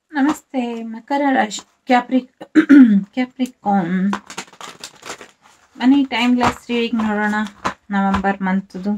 ನಮಸ್ತೆ ಮಕರ ರಾಶಿ ಕ್ಯಾಪ್ರಿ ಕ್ಯಾಪ್ರಿಕಾನ್ ಬನ್ನಿ ಟೈಮ್ಲೆಸ್ ರೀಡಿಂಗ್ ನೋಡೋಣ ನವೆಂಬರ್ ಮಂತ್ದು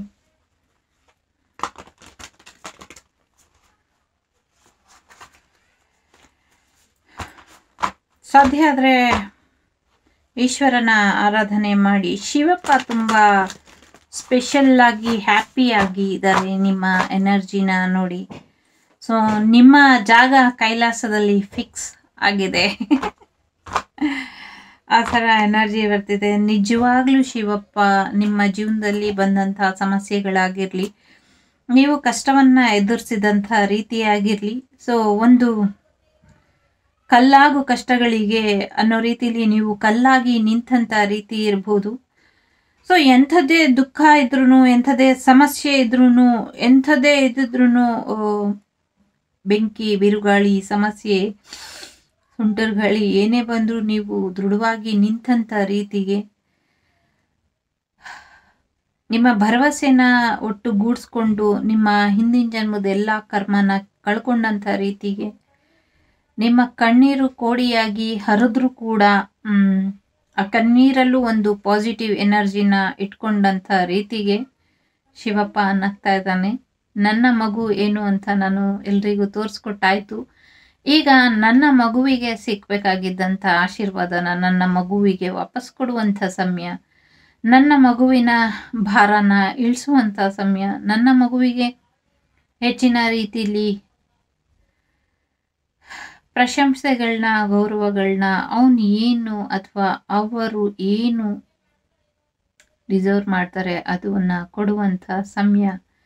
ಸಾಧ್ಯ ಆದರೆ ಈಶ್ವರನ ಆರಾಧನೆ ಮಾಡಿ ಶಿವಪ್ಪ ತುಂಬ ಸ್ಪೆಷಲ್ ಆಗಿ ಹ್ಯಾಪಿಯಾಗಿ ಇದ್ದಾರೆ ನಿಮ್ಮ ಎನರ್ಜಿನ ನೋಡಿ ಸೊ ನಿಮ್ಮ ಜಾಗ ಕೈಲಾಸದಲ್ಲಿ ಫಿಕ್ಸ್ ಆಗಿದೆ ಆ ಥರ ಎನರ್ಜಿ ಬರ್ತಿದೆ ನಿಜವಾಗ್ಲೂ ಶಿವಪ್ಪ ನಿಮ್ಮ ಜೀವನದಲ್ಲಿ ಬಂದಂತಹ ಸಮಸ್ಯೆಗಳಾಗಿರಲಿ ನೀವು ಕಷ್ಟವನ್ನ ಎದುರಿಸಿದಂಥ ರೀತಿಯಾಗಿರಲಿ ಸೊ ಒಂದು ಕಲ್ಲಾಗು ಕಷ್ಟಗಳಿಗೆ ಅನ್ನೋ ರೀತಿಲಿ ನೀವು ಕಲ್ಲಾಗಿ ನಿಂತಂಥ ರೀತಿ ಇರ್ಬೋದು ಸೊ ಎಂಥದ್ದೇ ದುಃಖ ಇದ್ರೂ ಎಂಥದೇ ಸಮಸ್ಯೆ ಇದ್ರೂ ಎಂಥದೇ ಇದ್ದಿದ್ರೂ ಬೆಂಕಿ ಬಿರುಗಾಳಿ ಸಮಸ್ಯೆ ಸುಂಟರ್ ಗಾಳಿ ಏನೇ ಬಂದರೂ ನೀವು ದೃಢವಾಗಿ ನಿಂತಂಥ ರೀತಿಗೆ ನಿಮ್ಮ ಭರವಸೆನ ಒಟ್ಟುಗೂಡಿಸ್ಕೊಂಡು ನಿಮ್ಮ ಹಿಂದಿನ ಜನ್ಮದ ಎಲ್ಲ ಕರ್ಮನ ಕಳ್ಕೊಂಡಂಥ ರೀತಿಗೆ ನಿಮ್ಮ ಕಣ್ಣೀರು ಕೋಡಿಯಾಗಿ ಹರಿದ್ರೂ ಕೂಡ ಆ ಕಣ್ಣೀರಲ್ಲೂ ಒಂದು ಪಾಸಿಟಿವ್ ಎನರ್ಜಿನ ಇಟ್ಕೊಂಡಂಥ ರೀತಿಗೆ ಶಿವಪ್ಪ ಅನ್ನಕ್ತಾ ಇದ್ದಾನೆ ನನ್ನ ಮಗು ಏನು ಅಂತ ನಾನು ಎಲ್ರಿಗೂ ತೋರಿಸ್ಕೊಟ್ಟಾಯ್ತು ಈಗ ನನ್ನ ಮಗುವಿಗೆ ಸಿಕ್ಬೇಕಾಗಿದ್ದಂಥ ಆಶೀರ್ವಾದನ ನನ್ನ ಮಗುವಿಗೆ ವಾಪಸ್ ಕೊಡುವಂಥ ಸಮಯ ನನ್ನ ಮಗುವಿನ ಭಾರನ ಇಳಿಸುವಂಥ ಸಮಯ ನನ್ನ ಮಗುವಿಗೆ ಹೆಚ್ಚಿನ ರೀತಿಲಿ ಪ್ರಶಂಸೆಗಳನ್ನ ಗೌರವಗಳನ್ನ ಅವನು ಏನು ಅಥವಾ ಅವರು ಏನು ಡಿಸರ್ವ್ ಮಾಡ್ತಾರೆ ಅದನ್ನ ಕೊಡುವಂಥ ಸಮಯ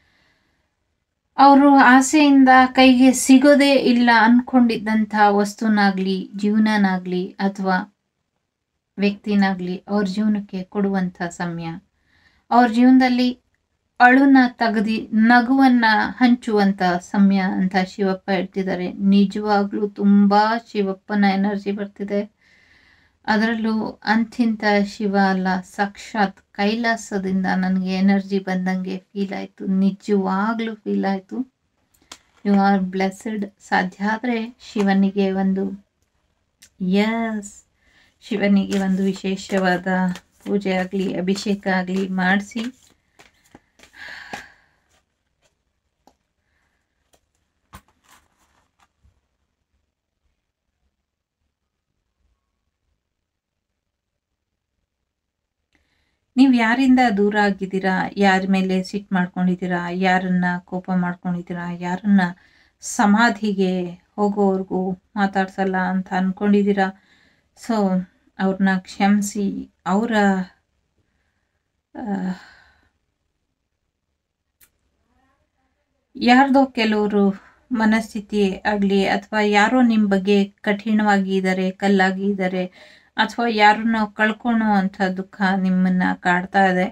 ಅವರು ಆಸೆಯಿಂದ ಕೈಗೆ ಸಿಗೋದೇ ಇಲ್ಲ ಅನ್ಕೊಂಡಿದ್ದಂಥ ವಸ್ತುನಾಗ್ಲಿ ಜೀವನನಾಗ್ಲಿ ಅಥವಾ ವ್ಯಕ್ತಿನಾಗ್ಲಿ ಅವ್ರ ಜೀವನಕ್ಕೆ ಕೊಡುವಂಥ ಸಮಯ ಅವ್ರ ಜೀವನದಲ್ಲಿ ಅಳುನ ತೆಗೆದಿ ನಗುವನ್ನ ಹಂಚುವಂಥ ಸಮಯ ಅಂತ ಶಿವಪ್ಪ ಹೇಳ್ತಿದ್ದಾರೆ ನಿಜವಾಗ್ಲೂ ತುಂಬಾ ಶಿವಪ್ಪನ ಎನರ್ಜಿ ಬರ್ತಿದೆ ಅದರಲ್ಲೂ ಅಂತಿಂತ ಶಿವ ಅಲ್ಲ ಸಾಕ್ಷಾತ್ ಕೈಲಾಸದಿಂದ ನನಗೆ ಎನರ್ಜಿ ಬಂದಂಗೆ ಫೀಲ್ ಆಯಿತು ನಿಜವಾಗ್ಲೂ ಫೀಲ್ ಆಯಿತು ಯು ಆರ್ ಬ್ಲೆಸ್ಡ್ ಸಾಧ್ಯ ಆದರೆ ಶಿವನಿಗೆ ಒಂದು ಯಸ್ ಶಿವನಿಗೆ ಒಂದು ವಿಶೇಷವಾದ ಪೂಜೆ ಆಗಲಿ ಅಭಿಷೇಕ ಆಗಲಿ ಮಾಡಿಸಿ ನೀವು ಯಾರಿಂದ ದೂರ ಆಗಿದ್ದೀರಾ ಯಾರ ಮೇಲೆ ಸಿಟ್ಟು ಮಾಡ್ಕೊಂಡಿದ್ದೀರಾ ಯಾರನ್ನ ಕೋಪ ಮಾಡ್ಕೊಂಡಿದ್ದೀರಾ ಯಾರನ್ನ ಸಮಾಧಿಗೆ ಹೋಗೋವರೆಗೂ ಮಾತಾಡ್ಸಲ್ಲ ಅಂತ ಅಂದ್ಕೊಂಡಿದ್ದೀರಾ ಸೊ ಅವ್ರನ್ನ ಕ್ಷಮಿಸಿ ಅವರ ಯಾರ್ದೋ ಕೆಲವರು ಮನಸ್ಥಿತಿ ಆಗಲಿ ಅಥವಾ ಯಾರೋ ನಿಮ್ಮ ಬಗ್ಗೆ ಕಠಿಣವಾಗಿ ಇದ್ದಾರೆ ಕಲ್ಲಾಗಿ ಇದ್ದಾರೆ ಅಥವಾ ಯಾರನ್ನ ಕಳ್ಕೊಳ್ಳೋ ಅಂತ ದುಃಖ ನಿಮ್ಮನ್ನ ಕಾಡ್ತಾ ಇದೆ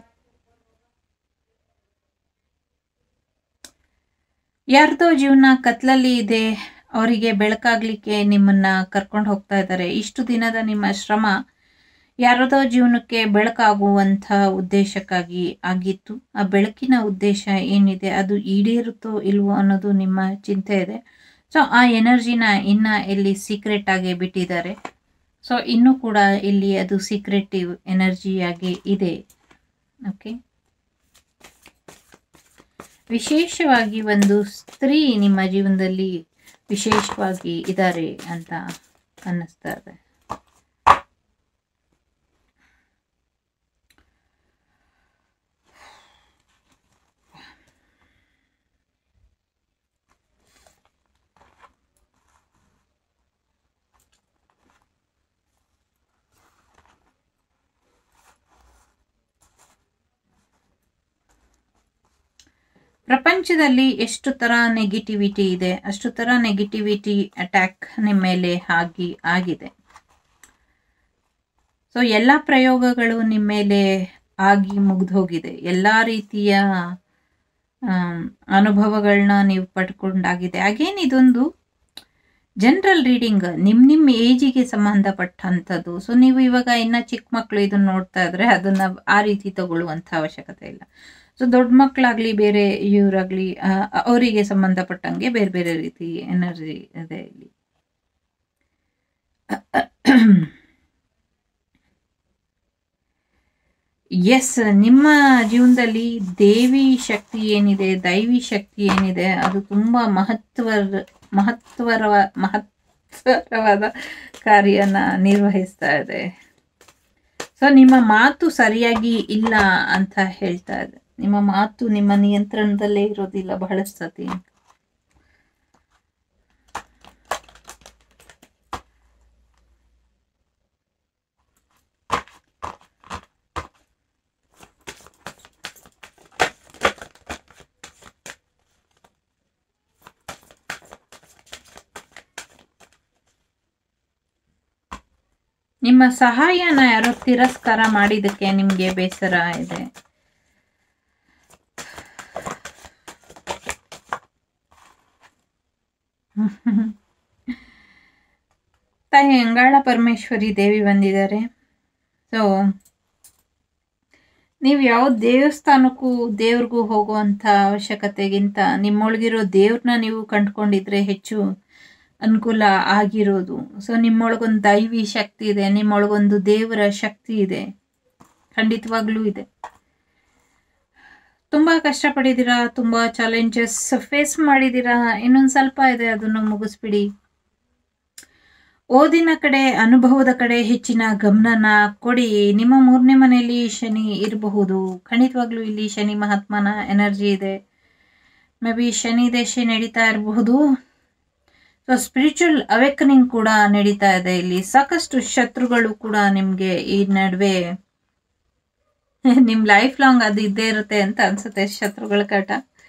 ಯಾರ್ದೋ ಜೀವನ ಕತ್ಲಲ್ಲಿ ಇದೆ ಅವರಿಗೆ ಬೆಳಕಾಗ್ಲಿಕ್ಕೆ ನಿಮ್ಮನ್ನ ಕರ್ಕೊಂಡು ಹೋಗ್ತಾ ಇದ್ದಾರೆ ಇಷ್ಟು ದಿನದ ನಿಮ್ಮ ಶ್ರಮ ಯಾರದೋ ಜೀವನಕ್ಕೆ ಬೆಳಕಾಗುವಂಥ ಉದ್ದೇಶಕ್ಕಾಗಿ ಆಗಿತ್ತು ಆ ಬೆಳಕಿನ ಉದ್ದೇಶ ಏನಿದೆ ಅದು ಈಡೇರುತ್ತೋ ಇಲ್ವೋ ಅನ್ನೋದು ನಿಮ್ಮ ಚಿಂತೆ ಇದೆ ಸೊ ಆ ಎನರ್ಜಿನ ಇನ್ನ ಇಲ್ಲಿ ಸೀಕ್ರೆಟ್ ಆಗಿ ಬಿಟ್ಟಿದ್ದಾರೆ ಸೊ ಇನ್ನೂ ಕೂಡ ಇಲ್ಲಿ ಅದು ಸೀಕ್ರೆಟಿವ್ ಎನರ್ಜಿಯಾಗಿ ಇದೆ ಓಕೆ ವಿಶೇಷವಾಗಿ ಒಂದು ಸ್ತ್ರೀ ನಿಮ್ಮ ಜೀವನದಲ್ಲಿ ವಿಶೇಷವಾಗಿ ಇದ್ದಾರೆ ಅಂತ ಅನ್ನಿಸ್ತಾ ಇದೆ ಪ್ರಪಂಚದಲ್ಲಿ ಎಷ್ಟು ಥರ ನೆಗೆಟಿವಿಟಿ ಇದೆ ಅಷ್ಟು ಥರ ನೆಗೆಟಿವಿಟಿ ಅಟ್ಯಾಕ್ ನಿಮ್ಮ ಮೇಲೆ ಆಗಿ ಆಗಿದೆ ಸೊ ಎಲ್ಲ ಪ್ರಯೋಗಗಳು ನಿಮ್ಮ ಮೇಲೆ ಆಗಿ ಮುಗ್ದು ಹೋಗಿದೆ ಎಲ್ಲ ರೀತಿಯ ಅನುಭವಗಳನ್ನ ನೀವು ಪಡ್ಕೊಂಡಾಗಿದೆ ಅಗೇನ್ ಇದೊಂದು ಜನರಲ್ ರೀಡಿಂಗ್ ನಿಮ್ಮ ನಿಮ್ಮ ಏಜಿಗೆ ಸಂಬಂಧಪಟ್ಟಂಥದ್ದು ಸೊ ನೀವು ಇವಾಗ ಇನ್ನ ಚಿಕ್ಕ ಮಕ್ಕಳು ಇದನ್ನ ನೋಡ್ತಾ ಇದ್ರೆ ಅದನ್ನ ಆ ರೀತಿ ತಗೊಳ್ಳುವಂಥ ಅವಶ್ಯಕತೆ ಇಲ್ಲ ಸೊ ದೊಡ್ಡ ಮಕ್ಕಳಾಗ್ಲಿ ಬೇರೆ ಇವರಾಗ್ಲಿ ಅವರಿಗೆ ಸಂಬಂಧಪಟ್ಟಂಗೆ ಬೇರೆ ಬೇರೆ ರೀತಿ ಎನರ್ಜಿ ಇದೆ ಇಲ್ಲಿ ಎಸ್ ನಿಮ್ಮ ಜೀವನದಲ್ಲಿ ದೇವಿ ಶಕ್ತಿ ಏನಿದೆ ದೈವಿ ಶಕ್ತಿ ಏನಿದೆ ಅದು ತುಂಬ ಮಹತ್ವ ಮಹತ್ವರ ಮಹತ್ವರವಾದ ಕಾರ್ಯನ ನಿರ್ವಹಿಸ್ತಾ ಇದೆ ಸೊ ನಿಮ್ಮ ಮಾತು ಸರಿಯಾಗಿ ಇಲ್ಲ ಅಂತ ಹೇಳ್ತಾ ಇದೆ ನಿಮ್ಮ ಮಾತು ನಿಮ್ಮ ನಿಯಂತ್ರಣದಲ್ಲೇ ಇರೋದಿಲ್ಲ ಬಹಳಷ್ಟು ಸತಿ ನಿಮ್ಮ ಸಹಾಯನ ಯಾರೋ ತಿರಸ್ಕಾರ ಮಾಡಿದಕ್ಕೆ ನಿಮಗೆ ಬೇಸರ ಇದೆ ತಾಯಿ ಅಂಗಾಳ ಪರಮೇಶ್ವರಿ ದೇವಿ ಬಂದಿದ್ದಾರೆ ಸೊ ನೀವು ಯಾವ ದೇವಸ್ಥಾನಕ್ಕೂ ದೇವ್ರಿಗೂ ಹೋಗುವಂಥ ಅವಶ್ಯಕತೆಗಿಂತ ನಿಮ್ಮೊಳಗಿರೋ ದೇವ್ರನ್ನ ನೀವು ಕಂಡುಕೊಂಡಿದ್ರೆ ಹೆಚ್ಚು ಅನುಕೂಲ ಆಗಿರೋದು ಸೊ ನಿಮ್ಮೊಳಗೊಂದು ದೈವಿ ಶಕ್ತಿ ಇದೆ ನಿಮ್ಮೊಳಗೊಂದು ದೇವರ ಶಕ್ತಿ ಇದೆ ಖಂಡಿತವಾಗ್ಲೂ ಇದೆ ತುಂಬ ಕಷ್ಟಪಟ್ಟಿದ್ದೀರಾ ತುಂಬ ಚಾಲೆಂಜಸ್ ಫೇಸ್ ಮಾಡಿದ್ದೀರಾ ಇನ್ನೊಂದು ಸ್ವಲ್ಪ ಇದೆ ಅದನ್ನು ಮುಗಿಸ್ಬಿಡಿ ಓದಿನ ಕಡೆ ಅನುಭವದ ಕಡೆ ಹೆಚ್ಚಿನ ಗಮನನ ಕೊಡಿ ನಿಮ್ಮ ಮೂರನೇ ಮನೆಯಲ್ಲಿ ಶನಿ ಇರಬಹುದು ಖಂಡಿತವಾಗ್ಲೂ ಇಲ್ಲಿ ಶನಿ ಮಹಾತ್ಮನ ಎನರ್ಜಿ ಇದೆ ಮೇ ಬಿ ಶನಿ ದೇಶ ನಡೀತಾ ಇರಬಹುದು ಸೊ ಸ್ಪಿರಿಚುವಲ್ ಅವೇಕನಿಂಗ್ ಕೂಡ ನಡೀತಾ ಇದೆ ಇಲ್ಲಿ ಸಾಕಷ್ಟು ಶತ್ರುಗಳು ಕೂಡ ನಿಮಗೆ ಈ ನಡುವೆ ನಿಮ್ಮ ಲೈಫ್ ಲಾಂಗ್ ಅದು ಇದ್ದೇ ಇರುತ್ತೆ ಅಂತ ಅನ್ಸುತ್ತೆ ಶತ್ರುಗಳ ಕಾಟ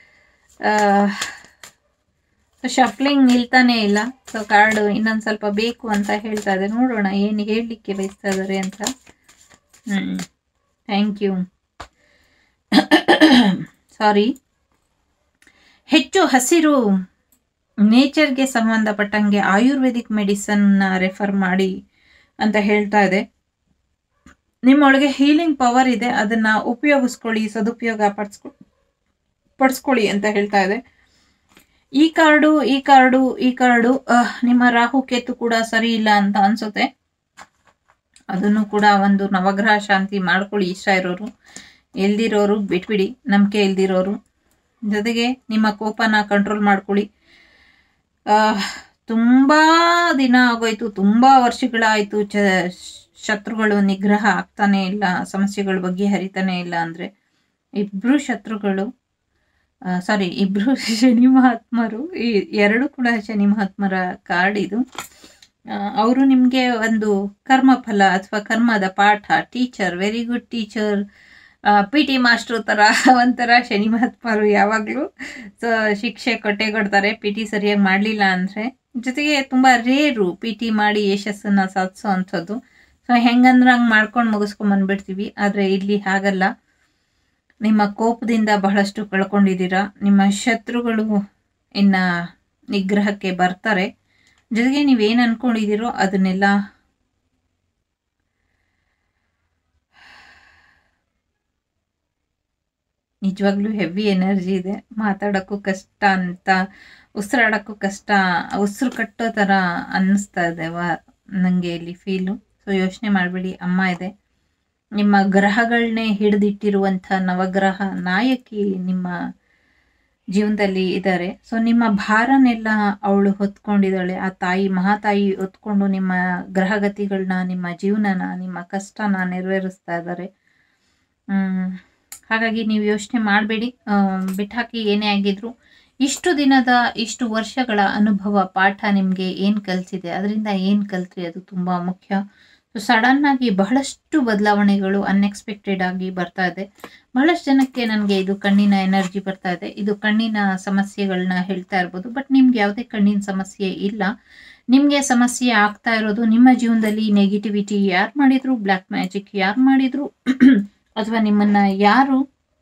ಶಫ್ಲಿಂಗ್ ನಿಲ್ತಾನೆ ಇಲ್ಲ ಸೊ ಕಾರ್ಡು ಇನ್ನೊಂದು ಸ್ವಲ್ಪ ಬೇಕು ಅಂತ ಹೇಳ್ತಾ ಇದೆ ನೋಡೋಣ ಏನು ಹೇಳಲಿಕ್ಕೆ ಬಯಸ್ತಾ ಇದ್ದಾರೆ ಅಂತ ಹ್ಞೂ ಥ್ಯಾಂಕ್ ಯು ಸಾರಿ ಹೆಚ್ಚು ಹಸಿರು ನೇಚರ್ಗೆ ಸಂಬಂಧಪಟ್ಟಂಗೆ ಆಯುರ್ವೇದಿಕ್ ಮೆಡಿಸನ್ನ ರೆಫರ್ ಮಾಡಿ ಅಂತ ಹೇಳ್ತಾ ಇದೆ ನಿಮ್ಮೊಳಗೆ ಹೀಲಿಂಗ್ ಪವರ್ ಇದೆ ಅದನ್ನು ಉಪಯೋಗಿಸ್ಕೊಳ್ಳಿ ಸದುಪಯೋಗ ಪಡಿಸ್ಕೊ ಪಡಿಸ್ಕೊಳ್ಳಿ ಅಂತ ಹೇಳ್ತಾ ಇದೆ ಈ ಕಾರ್ಡು ಈ ಕಾರ್ಡು ಈ ಕಾರ್ಡು ನಿಮ್ಮ ರಾಹು ಕೇತು ಕೂಡ ಸರಿ ಇಲ್ಲ ಅಂತ ಅನ್ಸುತ್ತೆ ಅದನ್ನು ಕೂಡ ಒಂದು ನವಗ್ರಹ ಶಾಂತಿ ಮಾಡ್ಕೊಳ್ಳಿ ಇಷ್ಟ ಇರೋರು ಎಲ್ದಿರೋರು ಬಿಟ್ಬಿಡಿ ನಂಬಿಕೆ ಇಲ್ದಿರೋರು ಜೊತೆಗೆ ನಿಮ್ಮ ಕೋಪನ ಕಂಟ್ರೋಲ್ ಮಾಡ್ಕೊಳ್ಳಿ ತುಂಬ ದಿನ ಆಗೋಯ್ತು ತುಂಬ ವರ್ಷಗಳಾಯಿತು ಚ ಶತ್ರುಗಳು ನಿಗ್ರಹ ಆಗ್ತಾನೆ ಇಲ್ಲ ಸಮಸ್ಯೆಗಳ ಬಗ್ಗೆ ಹರಿತಾನೆ ಇಲ್ಲ ಅಂದರೆ ಇಬ್ಬರು ಶತ್ರುಗಳು ಸಾರಿ ಇಬ್ಬರು ಶನಿ ಮಹಾತ್ಮರು ಈ ಎರಡು ಕೂಡ ಶನಿ ಮಹಾತ್ಮರ ಕಾರ್ಡ್ ಇದು ಅವರು ನಿಮಗೆ ಒಂದು ಕರ್ಮಫಲ ಅಥವಾ ಕರ್ಮದ ಪಾಠ teacher very good teacher P T ಮಾಸ್ಟ್ರು ಥರ ಒಂಥರ ಶನಿ ಮಹಾತ್ಮರು ಯಾವಾಗಲೂ ಸೊ ಶಿಕ್ಷೆ ಕೊಟ್ಟೆ ಕೊಡ್ತಾರೆ ಪಿ ಟಿ ಸರಿಯಾಗಿ ಮಾಡಲಿಲ್ಲ ಅಂದರೆ ಜೊತೆಗೆ ತುಂಬ ರೇರು ಪಿ ಟಿ ಮಾಡಿ ಯಶಸ್ಸನ್ನು ಸಾಧಿಸೋ ಅಂಥದ್ದು ಸೊ ಹೆಂಗಂದ್ರೆ ಹಂಗೆ ಮಾಡ್ಕೊಂಡು ಮುಗಿಸ್ಕೊಂಬಂದ್ಬಿಡ್ತೀವಿ ಆದರೆ ಇಲ್ಲಿ ಹಾಗಲ್ಲ ನಿಮ್ಮ ಕೋಪದಿಂದ ಬಹಳಷ್ಟು ಕಳ್ಕೊಂಡಿದ್ದೀರಾ ನಿಮ್ಮ ಶತ್ರುಗಳು ಇನ್ನು ನಿಗ್ರಹಕ್ಕೆ ಬರ್ತಾರೆ ಜೊತೆಗೆ ನೀವೇನು ಅನ್ಕೊಂಡಿದ್ದೀರೋ ಅದನ್ನೆಲ್ಲ ನಿಜವಾಗ್ಲೂ ಹೆವಿ ಎನರ್ಜಿ ಇದೆ ಮಾತಾಡೋಕ್ಕೂ ಕಷ್ಟ ಅಂತ ಉಸಿರಾಡೋಕ್ಕೂ ಕಷ್ಟ ಉಸಿರು ಕಟ್ಟೋ ಥರ ಅನ್ನಿಸ್ತಾ ಇದೆ ವ ನನಗೆ ಇಲ್ಲಿ ಫೀಲು ಸೊ ಯೋಚನೆ ಮಾಡಬೇಡಿ ಅಮ್ಮ ಇದೆ ನಿಮ್ಮ ಗ್ರಹಗಳನ್ನೇ ಹಿಡಿದಿಟ್ಟಿರುವಂಥ ನವಗ್ರಹ ನಾಯಕಿ ನಿಮ್ಮ ಜೀವನದಲ್ಲಿ ಇದ್ದಾರೆ ಸೊ ನಿಮ್ಮ ಭಾರನೆಲ್ಲ ಅವಳು ಹೊತ್ಕೊಂಡಿದ್ದಾಳೆ ಆ ತಾಯಿ ಮಹಾತಾಯಿ ಹೊತ್ಕೊಂಡು ನಿಮ್ಮ ಗ್ರಹಗತಿಗಳನ್ನ ನಿಮ್ಮ ಜೀವನನ ನಿಮ್ಮ ಕಷ್ಟನ ನೆರವೇರಿಸ್ತಾ ಇದ್ದಾರೆ ಹಾಗಾಗಿ ನೀವು ಯೋಚನೆ ಮಾಡಬೇಡಿ ಬಿಟ್ಟಾಕಿ ಏನೇ ಆಗಿದ್ರು ಇಷ್ಟು ದಿನದ ಇಷ್ಟು ವರ್ಷಗಳ ಅನುಭವ ಪಾಠ ನಿಮಗೆ ಏನು ಕಲಿಸಿದೆ ಅದರಿಂದ ಏನು ಕಲ್ತ್ರಿ ಅದು ತುಂಬ ಮುಖ್ಯ ಸೊ ಸಡನ್ನಾಗಿ ಬಹಳಷ್ಟು ಬದಲಾವಣೆಗಳು ಅನ್ಎಕ್ಸ್ಪೆಕ್ಟೆಡ್ ಆಗಿ ಬರ್ತಾ ಇದೆ ಬಹಳಷ್ಟು ಜನಕ್ಕೆ ನನಗೆ ಇದು ಕಣ್ಣಿನ ಎನರ್ಜಿ ಬರ್ತಾ ಇದೆ ಇದು ಕಣ್ಣಿನ ಸಮಸ್ಯೆಗಳನ್ನ ಹೇಳ್ತಾ ಇರ್ಬೋದು ಬಟ್ ನಿಮ್ಗೆ ಯಾವುದೇ ಕಣ್ಣಿನ ಸಮಸ್ಯೆ ಇಲ್ಲ ನಿಮಗೆ ಸಮಸ್ಯೆ ಆಗ್ತಾ ಇರೋದು ನಿಮ್ಮ ಜೀವನದಲ್ಲಿ ನೆಗೆಟಿವಿಟಿ ಯಾರು ಮಾಡಿದ್ರು ಬ್ಲ್ಯಾಕ್ ಮ್ಯಾಜಿಕ್ ಯಾರು ಮಾಡಿದ್ರು ಅಥವಾ ನಿಮ್ಮನ್ನ ಯಾರು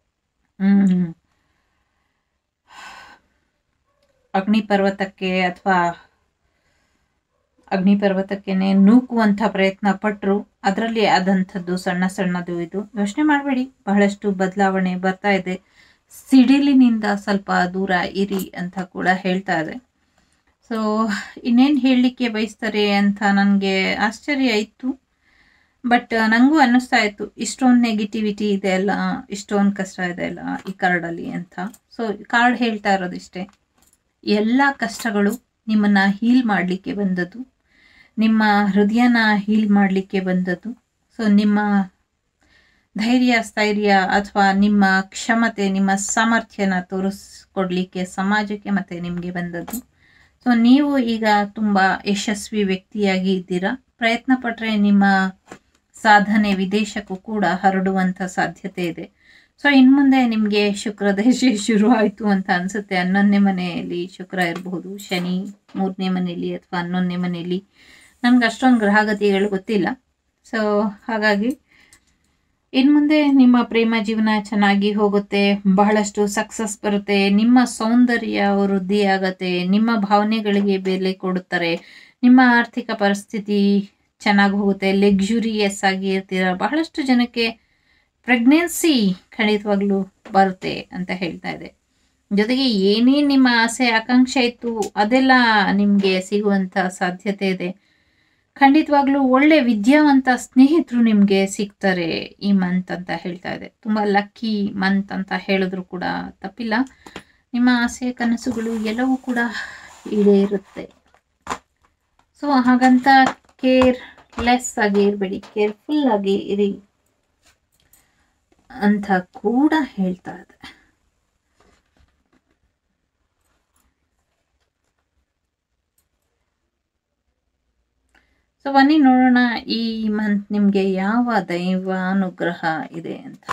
ಅಗ್ನಿ ಪರ್ವತಕ್ಕೆ ಅಥವಾ ಅಗ್ನಿ ಪರ್ವತಕ್ಕೇನೆ ನೂಕುವಂಥ ಪ್ರಯತ್ನ ಪಟ್ಟರು ಅದರಲ್ಲಿ ಆದಂಥದ್ದು ಸಣ್ಣ ಸಣ್ಣದು ಇದು ಯೋಚನೆ ಮಾಡಬೇಡಿ ಬಹಳಷ್ಟು ಬದಲಾವಣೆ ಬರ್ತಾ ಇದೆ ಸಿಡಿಲಿನಿಂದ ಸ್ವಲ್ಪ ದೂರ ಇರಿ ಅಂತ ಕೂಡ ಹೇಳ್ತಾ ಇದೆ ಸೊ ಇನ್ನೇನು ಹೇಳಲಿಕ್ಕೆ ಬಯಸ್ತಾರೆ ಅಂತ ನನಗೆ ಆಶ್ಚರ್ಯ ಇತ್ತು ಬಟ್ ನನಗೂ ಅನ್ನಿಸ್ತಾ ಇತ್ತು ಇಷ್ಟೊಂದು ನೆಗೆಟಿವಿಟಿ ಇದೆ ಅಲ್ಲ ಇಷ್ಟೊಂದು ಕಷ್ಟ ಇದೆ ಅಲ್ಲ ಈ ಕಾರ್ಡಲ್ಲಿ ಅಂತ ಸೊ ಕಾರ್ಡ್ ಹೇಳ್ತಾ ಇರೋದಿಷ್ಟೇ ಎಲ್ಲ ಕಷ್ಟಗಳು ನಿಮ್ಮನ್ನು ಹೀಲ್ ಮಾಡಲಿಕ್ಕೆ ಬಂದದ್ದು ನಿಮ್ಮ ಹೃದಯನ ಹೀಲ್ ಮಾಡಲಿಕ್ಕೆ ಬಂದದ್ದು ಸೊ ನಿಮ್ಮ ಧೈರ್ಯ ಸ್ಥೈರ್ಯ ಅಥವಾ ನಿಮ್ಮ ಕ್ಷಮತೆ ನಿಮ್ಮ ಸಾಮರ್ಥ್ಯನ ತೋರಿಸ್ಕೊಡ್ಲಿಕ್ಕೆ ಸಮಾಜಕ್ಕೆ ಮತ್ತು ನಿಮಗೆ ಬಂದದ್ದು ಸೊ ನೀವು ಈಗ ತುಂಬ ಯಶಸ್ವಿ ವ್ಯಕ್ತಿಯಾಗಿ ಇದ್ದೀರಾ ಪ್ರಯತ್ನ ಪಟ್ಟರೆ ನಿಮ್ಮ ಸಾಧನೆ ವಿದೇಶಕ್ಕೂ ಕೂಡ ಹರಡುವಂಥ ಸಾಧ್ಯತೆ ಇದೆ ಸೊ ಇನ್ನು ಮುಂದೆ ನಿಮಗೆ ಶುಕ್ರ ದಶೆ ಶುರು ಆಯಿತು ಅಂತ ಅನಿಸುತ್ತೆ ಹನ್ನೊಂದನೇ ಮನೆಯಲ್ಲಿ ಶುಕ್ರ ಇರಬಹುದು ಶನಿ ಮೂರನೇ ಮನೆಯಲ್ಲಿ ಅಥವಾ ಹನ್ನೊಂದನೇ ಮನೆಯಲ್ಲಿ ನನಗೆ ಅಷ್ಟೊಂದು ಗ್ರಹಗತಿಗಳು ಗೊತ್ತಿಲ್ಲ ಸೊ ಹಾಗಾಗಿ ಇನ್ನು ಮುಂದೆ ನಿಮ್ಮ ಪ್ರೇಮ ಜೀವನ ಚೆನ್ನಾಗಿ ಹೋಗುತ್ತೆ ಬಹಳಷ್ಟು ಸಕ್ಸಸ್ ಬರುತ್ತೆ ನಿಮ್ಮ ಸೌಂದರ್ಯ ವೃದ್ಧಿ ಆಗತ್ತೆ ನಿಮ್ಮ ಭಾವನೆಗಳಿಗೆ ಬೆಲೆ ಕೊಡುತ್ತಾರೆ ನಿಮ್ಮ ಆರ್ಥಿಕ ಪರಿಸ್ಥಿತಿ ಚೆನ್ನಾಗಿ ಹೋಗುತ್ತೆ ಲೆಗ್ಜುರಿಯಸ್ ಆಗಿ ಇರ್ತೀರ ಬಹಳಷ್ಟು ಜನಕ್ಕೆ ಪ್ರೆಗ್ನೆನ್ಸಿ ಖಂಡಿತವಾಗ್ಲೂ ಬರುತ್ತೆ ಅಂತ ಹೇಳ್ತಾ ಇದೆ ಜೊತೆಗೆ ಏನೇನು ನಿಮ್ಮ ಆಸೆ ಆಕಾಂಕ್ಷೆ ಇತ್ತು ಅದೆಲ್ಲ ನಿಮಗೆ ಸಿಗುವಂಥ ಸಾಧ್ಯತೆ ಇದೆ ಖಂಡಿತವಾಗ್ಲೂ ಒಳ್ಳೆ ವಿದ್ಯಾವಂತ ಸ್ನೇಹಿತರು ನಿಮಗೆ ಸಿಗ್ತಾರೆ ಈ ಮಂತ್ ಅಂತ ಹೇಳ್ತಾ ಇದೆ ತುಂಬ ಲಕ್ಕಿ ಮಂತ್ ಅಂತ ಹೇಳಿದ್ರು ಕೂಡ ತಪ್ಪಿಲ್ಲ ನಿಮ್ಮ ಆಸೆ ಕನಸುಗಳು ಎಲ್ಲವೂ ಕೂಡ ಈಡೇರುತ್ತೆ ಸೊ ಹಾಗಂತ ಕೇರ್ ಲೆಸ್ ಆಗಿ ಇರಬೇಡಿ ಕೇರ್ಫುಲ್ ಆಗಿ ಇರಿ ಅಂತ ಕೂಡ ಹೇಳ್ತಾ ಇದೆ ಸೊ ಬನ್ನಿ ನೋಡೋಣ ಈ ಮಂತ್ ನಿಮಗೆ ಯಾವ ದೈವಾನುಗ್ರಹ ಇದೆ ಅಂತ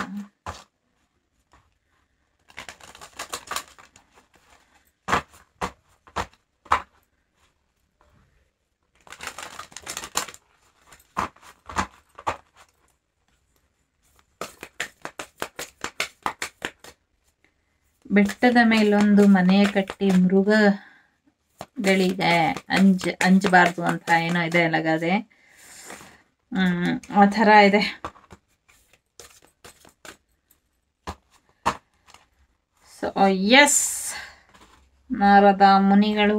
ಬೆಟ್ಟದ ಮೇಲೊಂದು ಮನೆ ಕಟ್ಟಿ ಮೃಗಗಳಿಗೆ ಅಂಜ ಅಂಜಬಾರ್ದು ಅಂತ ಏನೋ ಇದೆ ಅಲ್ಲಗದೆ ಹ್ಮ್ ಆ ಥರ ಇದೆ ಸೊ ಎಸ್ ನಾರದ ಮುನಿಗಳು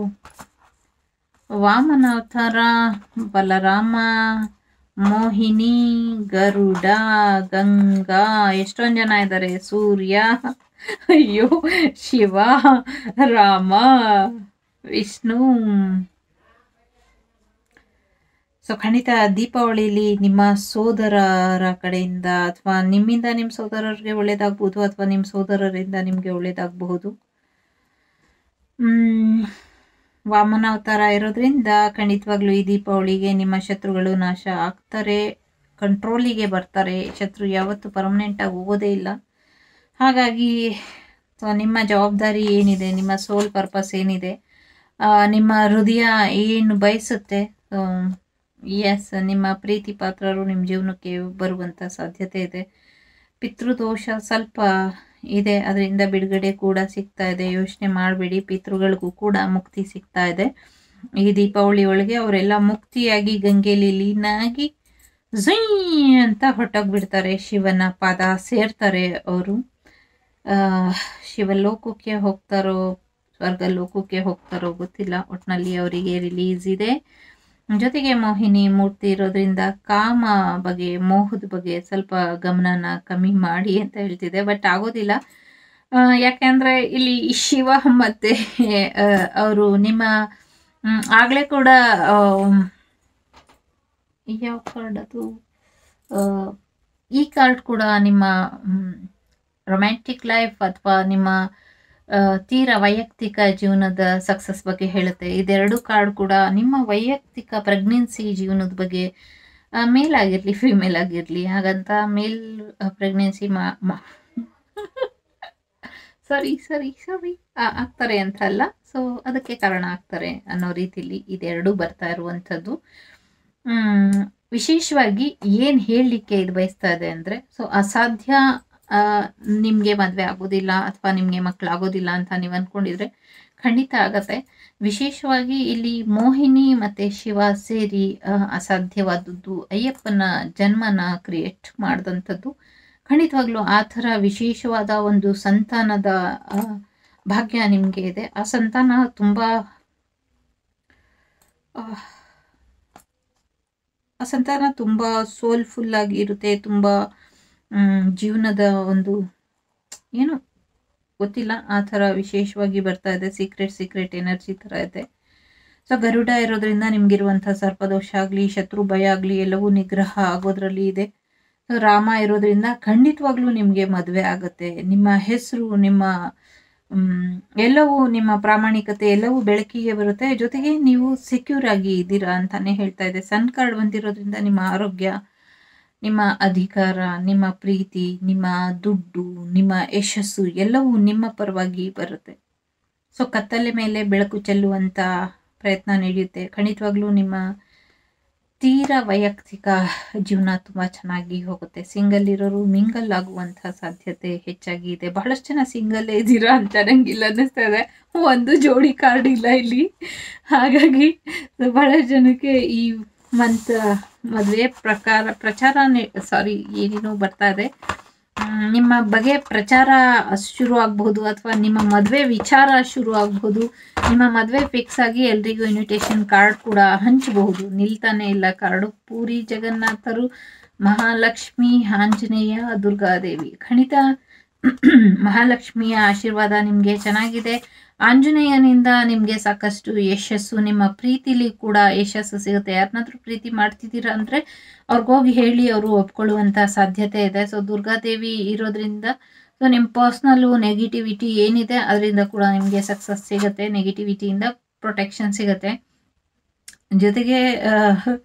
ವಾಮನ ಅವತಾರ ಬಲರಾಮ ಮೋಹಿನಿ ಗರುಡ ಗಂಗಾ ಎಷ್ಟೊಂದು ಜನ ಇದ್ದಾರೆ ಸೂರ್ಯ ಅಯ್ಯೋ ಶಿವ ರಾಮ ವಿಷ್ಣು ಸೊ ಖಂಡಿತ ದೀಪಾವಳಿಲಿ ನಿಮ್ಮ ಸೋದರರ ಕಡೆಯಿಂದ ಅಥವಾ ನಿಮ್ಮಿಂದ ನಿಮ್ಮ ಸೋದರರಿಗೆ ಒಳ್ಳೇದಾಗ್ಬೋದು ಅಥವಾ ನಿಮ್ಮ ಸೋದರರಿಂದ ನಿಮಗೆ ಒಳ್ಳೇದಾಗಬಹುದು ವಾಮನ ಅವತಾರ ಇರೋದ್ರಿಂದ ಖಂಡಿತವಾಗ್ಲೂ ಈ ದೀಪಾವಳಿಗೆ ನಿಮ್ಮ ಶತ್ರುಗಳು ನಾಶ ಆಗ್ತಾರೆ ಕಂಟ್ರೋಲಿಗೆ ಬರ್ತಾರೆ ಶತ್ರು ಯಾವತ್ತೂ ಪರ್ಮನೆಂಟ್ ಆಗಿ ಹೋಗೋದೇ ಇಲ್ಲ ಹಾಗಾಗಿ ಸೊ ನಿಮ್ಮ ಜವಾಬ್ದಾರಿ ಏನಿದೆ ನಿಮ್ಮ ಸೋಲ್ ಪರ್ಪಸ್ ಏನಿದೆ ಆ, ನಿಮ್ಮ ಹೃದಯ ಏನು ಬಯಸುತ್ತೆ ಎಸ್ ನಿಮ್ಮ ಪ್ರೀತಿ ಪಾತ್ರರು ನಿಮ್ಮ ಜೀವನಕ್ಕೆ ಬರುವಂಥ ಸಾಧ್ಯತೆ ಇದೆ ಪಿತೃದೋಷ ಸ್ವಲ್ಪ ಇದೆ ಅದರಿಂದ ಬಿಡುಗಡೆ ಕೂಡ ಸಿಗ್ತಾ ಇದೆ ಯೋಚನೆ ಮಾಡಬೇಡಿ ಪಿತೃಗಳಿಗೂ ಕೂಡ ಮುಕ್ತಿ ಸಿಗ್ತಾ ಇದೆ ಈ ದೀಪಾವಳಿ ಒಳಗೆ ಅವರೆಲ್ಲ ಮುಕ್ತಿಯಾಗಿ ಗಂಗೆಲಿ ಲೀನಾಗಿ ಝೈ ಅಂತ ಹೊರಟೋಗ್ಬಿಡ್ತಾರೆ ಶಿವನ ಪಾದ ಸೇರ್ತಾರೆ ಅವರು ಶಿವಲೋಕಕ್ಕೆ ಹೋಗ್ತಾರೋ ಸ್ವರ್ಗ ಲೋಕಕ್ಕೆ ಹೋಗ್ತಾರೋ ಗೊತ್ತಿಲ್ಲ ಒಟ್ಟಿನಲ್ಲಿ ಅವರಿಗೆ ರಿಲೀಸ್ ಇದೆ ಜೊತೆಗೆ ಮೋಹಿನಿ ಮೂರ್ತಿ ಇರೋದ್ರಿಂದ ಕಾಮ ಬಗ್ಗೆ ಮೋಹದ ಬಗ್ಗೆ ಸ್ವಲ್ಪ ಗಮನನ ಕಮ್ಮಿ ಮಾಡಿ ಅಂತ ಹೇಳ್ತಿದೆ ಬಟ್ ಆಗೋದಿಲ್ಲ ಆ, ಯಾಕೆಂದ್ರೆ ಇಲ್ಲಿ ಈ ಶಿವ ಮತ್ತೆ ಅವರು ನಿಮ್ಮ ಮ್, ಆಗ್ಲೇ ಕೂಡ ಆ, ಯಾವ ಕಾರ್ಡ್ ಅದು ಆ, ಈ ಕಾರ್ಡ್ ಕೂಡ ನಿಮ್ಮ ರೊಮ್ಯಾಂಟಿಕ್ ಲೈಫ್ ಅಥವಾ ನಿಮ್ಮ ಆ, ತೀರ ವೈಯಕ್ತಿಕ ಜೀವನದ ಸಕ್ಸಸ್ ಬಗ್ಗೆ ಹೇಳುತ್ತೆ ಇದೆರಡು ಕಾರ್ಡ್ ಕೂಡ ನಿಮ್ಮ ವೈಯಕ್ತಿಕ ಪ್ರೆಗ್ನೆನ್ಸಿ ಜೀವನದ ಬಗ್ಗೆ ಮೇಲ್ ಆಗಿರಲಿ ಫಿಮೇಲ್ ಆಗಿರಲಿ ಹಾಗಂತ ಮೇಲ್ ಪ್ರೆಗ್ನೆನ್ಸಿ ಮಾ ಸರಿ ಸರಿ ಸರಿ ಆಗ್ತಾರೆ ಅಂತ ಅಲ್ಲ ಸೊ ಅದಕ್ಕೆ ಕಾರಣ ಆಗ್ತಾರೆ ಅನ್ನೋ ರೀತಿಲಿ ಇದೆರಡೂ ಬರ್ತಾ ಇರುವಂಥದ್ದು ಮ್, ವಿಶೇಷವಾಗಿ ಏನು ಹೇಳಲಿಕ್ಕೆ ಇದು ಬಯಸ್ತಾ ಇದೆ ಅಂದರೆ ಸೊ ಅಸಾಧ್ಯ ನಿಮಗೆ ಮದುವೆ ಆಗೋದಿಲ್ಲ ಅಥವಾ ನಿಮಗೆ ಮಕ್ಕಳಾಗೋದಿಲ್ಲ ಅಂತ ನೀವು ಅಂದ್ಕೊಂಡಿದ್ರೆ ಖಂಡಿತ ಆಗತ್ತೆ ವಿಶೇಷವಾಗಿ ಇಲ್ಲಿ ಮೋಹಿನಿ ಮತ್ತು ಶಿವ ಸೇರಿ ಆ, ಅಸಾಧ್ಯವಾದದ್ದು ಅಯ್ಯಪ್ಪನ ಜನ್ಮನ ಕ್ರಿಯೇಟ್ ಮಾಡಿದಂಥದ್ದು ಖಂಡಿತವಾಗ್ಲೂ ಆ ಥರ ವಿಶೇಷವಾದ ಒಂದು ಸಂತಾನದ ಆ, ಭಾಗ್ಯ ನಿಮಗೆ ಇದೆ ಆ ಸಂತಾನ ತುಂಬ ಆ ಸಂತಾನ ತುಂಬ ಸೋಲ್ಫುಲ್ ಆಗಿ ಇರುತ್ತೆ ತುಂಬ ಮ್, ಜೀವನದ ಒಂದು ಏನು ಗೊತ್ತಿಲ್ಲ ಆ ಥರ ವಿಶೇಷವಾಗಿ ಬರ್ತಾ ಇದೆ ಸೀಕ್ರೆಟ್ ಸೀಕ್ರೆಟ್ ಎನರ್ಜಿ ಥರ ಇದೆ ಸೊ ಗರುಡ ಇರೋದ್ರಿಂದ ನಿಮ್ಗಿರುವಂಥ ಸರ್ಪದೋಷ ಆಗಲಿ ಶತ್ರು ಭಯ ಆಗಲಿ ಎಲ್ಲವೂ ನಿಗ್ರಹ ಆಗೋದ್ರಲ್ಲಿ ಇದೆ ಸೊ ರಾಮ ಇರೋದ್ರಿಂದ ಖಂಡಿತವಾಗ್ಲೂ ನಿಮಗೆ ಮದುವೆ ಆಗುತ್ತೆ ನಿಮ್ಮ ಹೆಸರು ನಿಮ್ಮ ಮ್, ಎಲ್ಲವೂ ನಿಮ್ಮ ಪ್ರಾಮಾಣಿಕತೆ ಎಲ್ಲವೂ ಬೆಳಕಿಗೆ ಬರುತ್ತೆ ಜೊತೆಗೆ ನೀವು ಸೆಕ್ಯೂರ್ ಆಗಿ ಇದ್ದೀರಾ ಅಂತಾನೆ ಹೇಳ್ತಾ ಇದೆ ಸನ್ ಕಾರ್ಡ್ ಬಂದಿರೋದ್ರಿಂದ ನಿಮ್ಮ ಆರೋಗ್ಯ ನಿಮ್ಮ ಅಧಿಕಾರ ನಿಮ್ಮ ಪ್ರೀತಿ ನಿಮ್ಮ ದುಡ್ಡು ನಿಮ್ಮ ಯಶಸ್ಸು ಎಲ್ಲವೂ ನಿಮ್ಮ ಪರವಾಗಿ ಬರುತ್ತೆ ಸೊ ಕತ್ತಲೆ ಮೇಲೆ ಬೆಳಕು ಚೆಲ್ಲುವಂಥ ಪ್ರಯತ್ನ ನಡೆಯುತ್ತೆ ಖಂಡಿತವಾಗ್ಲೂ ನಿಮ್ಮ ತೀರಾ ವೈಯಕ್ತಿಕ ಜೀವನ ತುಂಬ ಚೆನ್ನಾಗಿ ಹೋಗುತ್ತೆ ಸಿಂಗಲ್ ಇರೋರು ಮಿಂಗಲ್ ಆಗುವಂಥ ಸಾಧ್ಯತೆ ಹೆಚ್ಚಾಗಿ ಇದೆ ಬಹಳಷ್ಟು ಜನ ಸಿಂಗಲ್ಲೇ ಇದ್ದೀರಾ ಅಂತ ನಂಗಿಲ್ಲ ಅನ್ನಿಸ್ತಾ ಇದೆ ಒಂದು ಜೋಡಿ ಕಾರ್ಡ್ ಇಲ್ಲ ಇಲ್ಲಿ ಹಾಗಾಗಿ ಬಹಳಷ್ಟು ಜನಕ್ಕೆ ಈ ಮಂತ್ ಮದುವೆ ಪ್ರಕಾರ ಪ್ರಚಾರ ಸಾರಿ ಏನೇನೋ ಬರ್ತಾ ಇದೆ ಮ್, ನಿಮ್ಮ ಬಗ್ಗೆ ಪ್ರಚಾರ ಶುರು ಆಗಬಹುದು ಅಥವಾ ನಿಮ್ಮ ಮದುವೆ ವಿಚಾರ ಶುರು ಆಗಬಹುದು ನಿಮ್ಮ ಮದುವೆ ಫಿಕ್ಸ್ ಆಗಿ ಎಲ್ರಿಗೂ ಇನ್ವಿಟೇಷನ್ ಕಾರ್ಡ್ ಕೂಡ ಹಂಚಬಹುದು ನಿಲ್ತಾನೆ ಇಲ್ಲ ಕಾರ್ಡು ಪೂರಿ ಜಗನ್ನಾಥರು ಮಹಾಲಕ್ಷ್ಮಿ ಆಂಜನೇಯ ದುರ್ಗಾದೇವಿ ಖಂಡಿತ ಮಹಾಲಕ್ಷ್ಮಿಯ ಆಶೀರ್ವಾದ ನಿಮಗೆ ಚೆನ್ನಾಗಿದೆ ಆಂಜನೇಯನಿಂದ ನಿಮಗೆ ಸಾಕಷ್ಟು ಯಶಸ್ಸು ನಿಮ್ಮ ಪ್ರೀತಿಲಿ ಕೂಡ ಯಶಸ್ಸು ಸಿಗುತ್ತೆ ಯಾರನ್ನಾದ್ರೂ ಪ್ರೀತಿ ಮಾಡ್ತಿದ್ದೀರಾ ಅಂದರೆ ಅವ್ರಿಗೋಗಿ ಹೇಳಿ ಅವರು ಒಪ್ಕೊಳ್ಳುವಂಥ ಸಾಧ್ಯತೆ ಇದೆ ಸೊ ದುರ್ಗಾದೇವಿ ಇರೋದ್ರಿಂದ ಸೊ ನಿಮ್ಮ ಪರ್ಸ್ನಲ್ಲು ನೆಗೆಟಿವಿಟಿ ಏನಿದೆ ಅದರಿಂದ ಕೂಡ ನಿಮಗೆ ಸಕ್ಸಸ್ ಸಿಗುತ್ತೆ ನೆಗೆಟಿವಿಟಿಯಿಂದ ಪ್ರೊಟೆಕ್ಷನ್ ಸಿಗುತ್ತೆ ಜೊತೆಗೆ ಆ,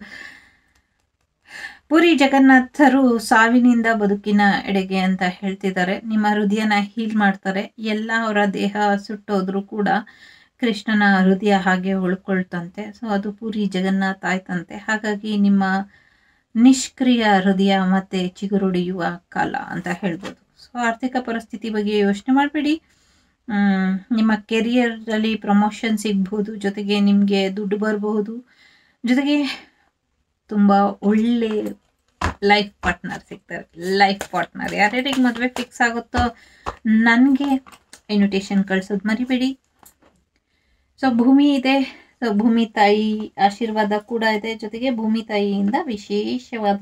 ಪುರಿ ಜಗನ್ನಾಥರು ಸಾವಿನಿಂದ ಬದುಕಿನ ಎಡೆಗೆ ಅಂತ ಹೇಳ್ತಿದ್ದಾರೆ ನಿಮ್ಮ ಹೃದಯನ ಹೀಲ್ ಮಾಡ್ತಾರೆ ಎಲ್ಲ ಅವರ ದೇಹ ಸುಟ್ಟೋದ್ರೂ ಕೂಡ ಕೃಷ್ಣನ ಹೃದಯ ಹಾಗೆ ಉಳ್ಕೊಳ್ತಂತೆ ಸೊ ಅದು ಪೂರಿ ಜಗನ್ನಾಥ್ ಆಯ್ತಂತೆ ಹಾಗಾಗಿ ನಿಮ್ಮ ನಿಷ್ಕ್ರಿಯ ಹೃದಯ ಮತ್ತೆ ಚಿಗುರುಡಿಯುವ ಕಾಲ ಅಂತ ಹೇಳ್ಬೋದು ಸೊ ಆರ್ಥಿಕ ಪರಿಸ್ಥಿತಿ ಬಗ್ಗೆ ಯೋಚನೆ ಮಾಡಬೇಡಿ ನಿಮ್ಮ ಕೆರಿಯರಲ್ಲಿ ಪ್ರಮೋಷನ್ ಸಿಗ್ಬೋದು ಜೊತೆಗೆ ನಿಮಗೆ ದುಡ್ಡು ಬರಬಹುದು ಜೊತೆಗೆ ತುಂಬ ಒಳ್ಳೆ ಲೈಫ್ ಪಾರ್ಟ್ನರ್ ಸಿಗ್ತಾರೆ ಲೈಫ್ ಪಾರ್ಟ್ನರ್ ಯಾರ್ಯಾರಿಗೆ ಮದುವೆ ಫಿಕ್ಸ್ ಆಗುತ್ತೋ ನನಗೆ ಇನ್ವಿಟೇಷನ್ ಕಳ್ಸೋದು ಮರಿಬೇಡಿ ಸೊ ಭೂಮಿ ಇದೆ ಸೊ ಭೂಮಿ ತಾಯಿ ಆಶೀರ್ವಾದ ಕೂಡ ಇದೆ ಜೊತೆಗೆ ಭೂಮಿ ತಾಯಿಯಿಂದ ವಿಶೇಷವಾದ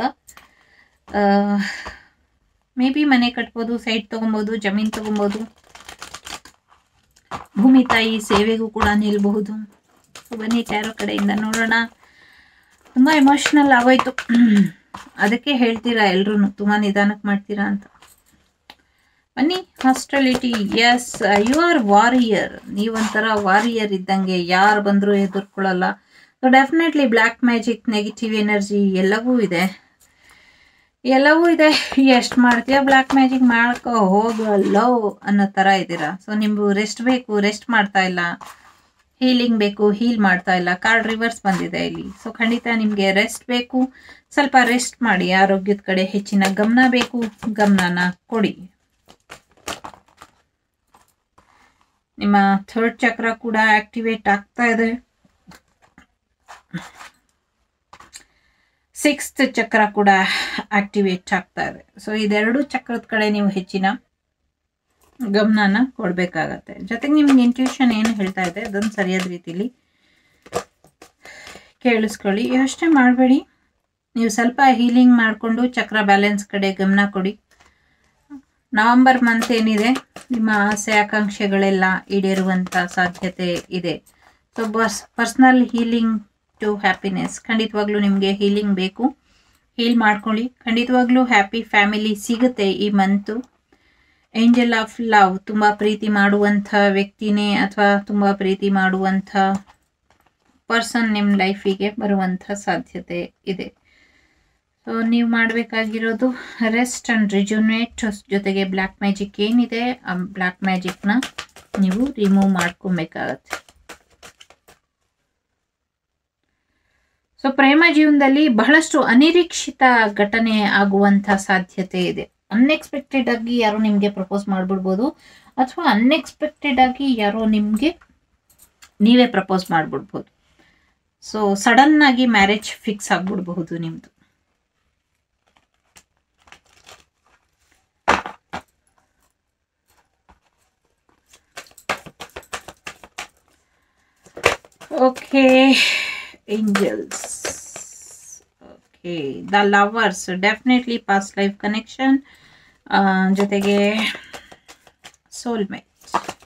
ಮೇ ಬಿ ಮನೆ ಕಟ್ಬೋದು ಸೈಟ್ ತೊಗೊಬೋದು ಜಮೀನು ತೊಗೊಬೋದು ಭೂಮಿ ತಾಯಿ ಸೇವೆಗೂ ಕೂಡ ನಿಲ್ಬಹುದು ಸೊ ಬನ್ನಿ ಟ್ಯಾರೋ ಕಡೆಯಿಂದ ನೋಡೋಣ ತುಂಬ ಎಮೋಷ್ನಲ್ ಆಗೋಯ್ತು ಅದಕ್ಕೆ ಹೇಳ್ತೀರಾ ಎಲ್ರೂ ತುಂಬ ನಿಧಾನಕ್ಕೆ ಮಾಡ್ತೀರಾ ಅಂತ ಬನ್ನಿ hostility as you are warrior ನೀವೊಂಥರ ವಾರಿಯರ್ ಇದ್ದಂಗೆ ಯಾರು ಬಂದರೂ ಎದುರ್ಕೊಳ್ಳಲ್ಲ so definitely black magic negative energy ಎಲ್ಲವೂ ಇದೆ ಎಲ್ಲವೂ ಇದೆ ಎಷ್ಟು ಮಾಡ್ತೀಯ ಬ್ಲ್ಯಾಕ್ ಮ್ಯಾಜಿಕ್ ಮಾಡ್ಕೋ ಹೋಗು ಲವ್ ಅನ್ನೋ ಥರ ಇದ್ದೀರಾ ಸೊ ನಿಮ್ಗೆ ರೆಸ್ಟ್ ಬೇಕು ರೆಸ್ಟ್ ಮಾಡ್ತಾ ಇಲ್ಲ ಹೀಲಿಂಗ್ ಬೇಕು ಹೀಲ್ ಮಾಡ್ತಾ ಇಲ್ಲ ಕಾರ್ಡ್ ರಿವರ್ಸ್ ಬಂದಿದೆ ಇಲ್ಲಿ ಸೊ ಖಂಡಿತ ನಿಮಗೆ ರೆಸ್ಟ್ ಬೇಕು ಸ್ವಲ್ಪ ರೆಸ್ಟ್ ಮಾಡಿ ಆರೋಗ್ಯದ ಕಡೆ ಹೆಚ್ಚಿನ ಗಮನ ಬೇಕು ಗಮನನ ಕೊಡಿ ನಿಮ್ಮ ಥರ್ಡ್ ಚಕ್ರ ಕೂಡ ಆಕ್ಟಿವೇಟ್ ಆಗ್ತಾ ಇದೆ ಸಿಕ್ಸ್ತ್ ಚಕ್ರ ಕೂಡ ಆಕ್ಟಿವೇಟ್ ಆಗ್ತಾ ಇದೆ ಸೊ ಇದೆರಡು ಚಕ್ರದ ಕಡೆ ನೀವು ಹೆಚ್ಚಿನ ಗಮನನ ಕೊಡಬೇಕಾಗತ್ತೆ ಜೊತೆಗೆ ನಿಮ್ಗೆ ಇಂಟ್ಯೂಷನ್ ಏನು ಹೇಳ್ತಾ ಇದೆ ಅದನ್ನು ಸರಿಯಾದ ರೀತಿಲಿ ಕೇಳಿಸ್ಕೊಳ್ಳಿ ಯೋಚನೆ ಮಾಡಬೇಡಿ ನೀವು ಸ್ವಲ್ಪ ಹೀಲಿಂಗ್ ಮಾಡಿಕೊಂಡು ಚಕ್ರ ಬ್ಯಾಲೆನ್ಸ್ ಕಡೆ ಗಮನ ಕೊಡಿ ನವಂಬರ್ ಮಂತ್ ಏನಿದೆ ನಿಮ್ಮ ಆಸೆ ಆಕಾಂಕ್ಷೆಗಳೆಲ್ಲ ಈಡೇರುವಂಥ ಸಾಧ್ಯತೆ ಇದೆ ಸೊ ಬಸ್ ಪರ್ಸ್ನಲ್ ಹೀಲಿಂಗ್ ಟು ಹ್ಯಾಪಿನೆಸ್ ಖಂಡಿತವಾಗ್ಲೂ ನಿಮಗೆ ಹೀಲಿಂಗ್ ಬೇಕು ಹೀಲ್ ಮಾಡ್ಕೊಳ್ಳಿ ಖಂಡಿತವಾಗ್ಲೂ ಹ್ಯಾಪಿ ಫ್ಯಾಮಿಲಿ ಸಿಗುತ್ತೆ ಈ ಮಂತು ಏಂಜಲ್ ಆಫ್ ಲವ್ ತುಂಬ ಪ್ರೀತಿ ಮಾಡುವಂಥ ವ್ಯಕ್ತಿನೇ ಅಥವಾ ತುಂಬ ಪ್ರೀತಿ ಮಾಡುವಂಥ ಪರ್ಸನ್ ನಿಮ್ಮ ಲೈಫಿಗೆ ಬರುವಂಥ ಸಾಧ್ಯತೆ ಇದೆ ಸೊ ನೀವು ಮಾಡಬೇಕಾಗಿರೋದು ರೆಸ್ಟ್ ಆ್ಯಂಡ್ ರಿಜುನೇಟ್ ಜೊತೆಗೆ ಬ್ಲ್ಯಾಕ್ ಮ್ಯಾಜಿಕ್ ಏನಿದೆ ಆ ಬ್ಲ್ಯಾಕ್ ಮ್ಯಾಜಿಕ್ನ ನೀವು ರಿಮೂವ್ ಮಾಡ್ಕೊಬೇಕಾಗತ್ತೆ ಸೊ ಪ್ರೇಮ ಜೀವನದಲ್ಲಿ ಬಹಳಷ್ಟು ಅನಿರೀಕ್ಷಿತ ಘಟನೆ ಆಗುವಂಥ ಸಾಧ್ಯತೆ ಇದೆ ಅನ್ಎಕ್ಸ್ಪೆಕ್ಟೆಡ್ ಆಗಿ ಯಾರೋ ನಿಮಗೆ ಪ್ರಪೋಸ್ ಮಾಡಿಬಿಡ್ಬೋದು ಅಥವಾ ಅನ್ಎಕ್ಸ್ಪೆಕ್ಟೆಡ್ ಆಗಿ ಯಾರೋ ನಿಮಗೆ ನೀವೇ ಪ್ರಪೋಸ್ ಮಾಡಿಬಿಡ್ಬೋದು ಸೊ ಸಡನ್ ಆಗಿ ಮ್ಯಾರೇಜ್ ಫಿಕ್ಸ್ ಆಗಿಬಿಡ್ಬಹುದು ನಿಮ್ಮದು okay angels okay the lovers definitely past life connection ಜೊತೆಗೆ ಸೋಲ್ಮೇಟ್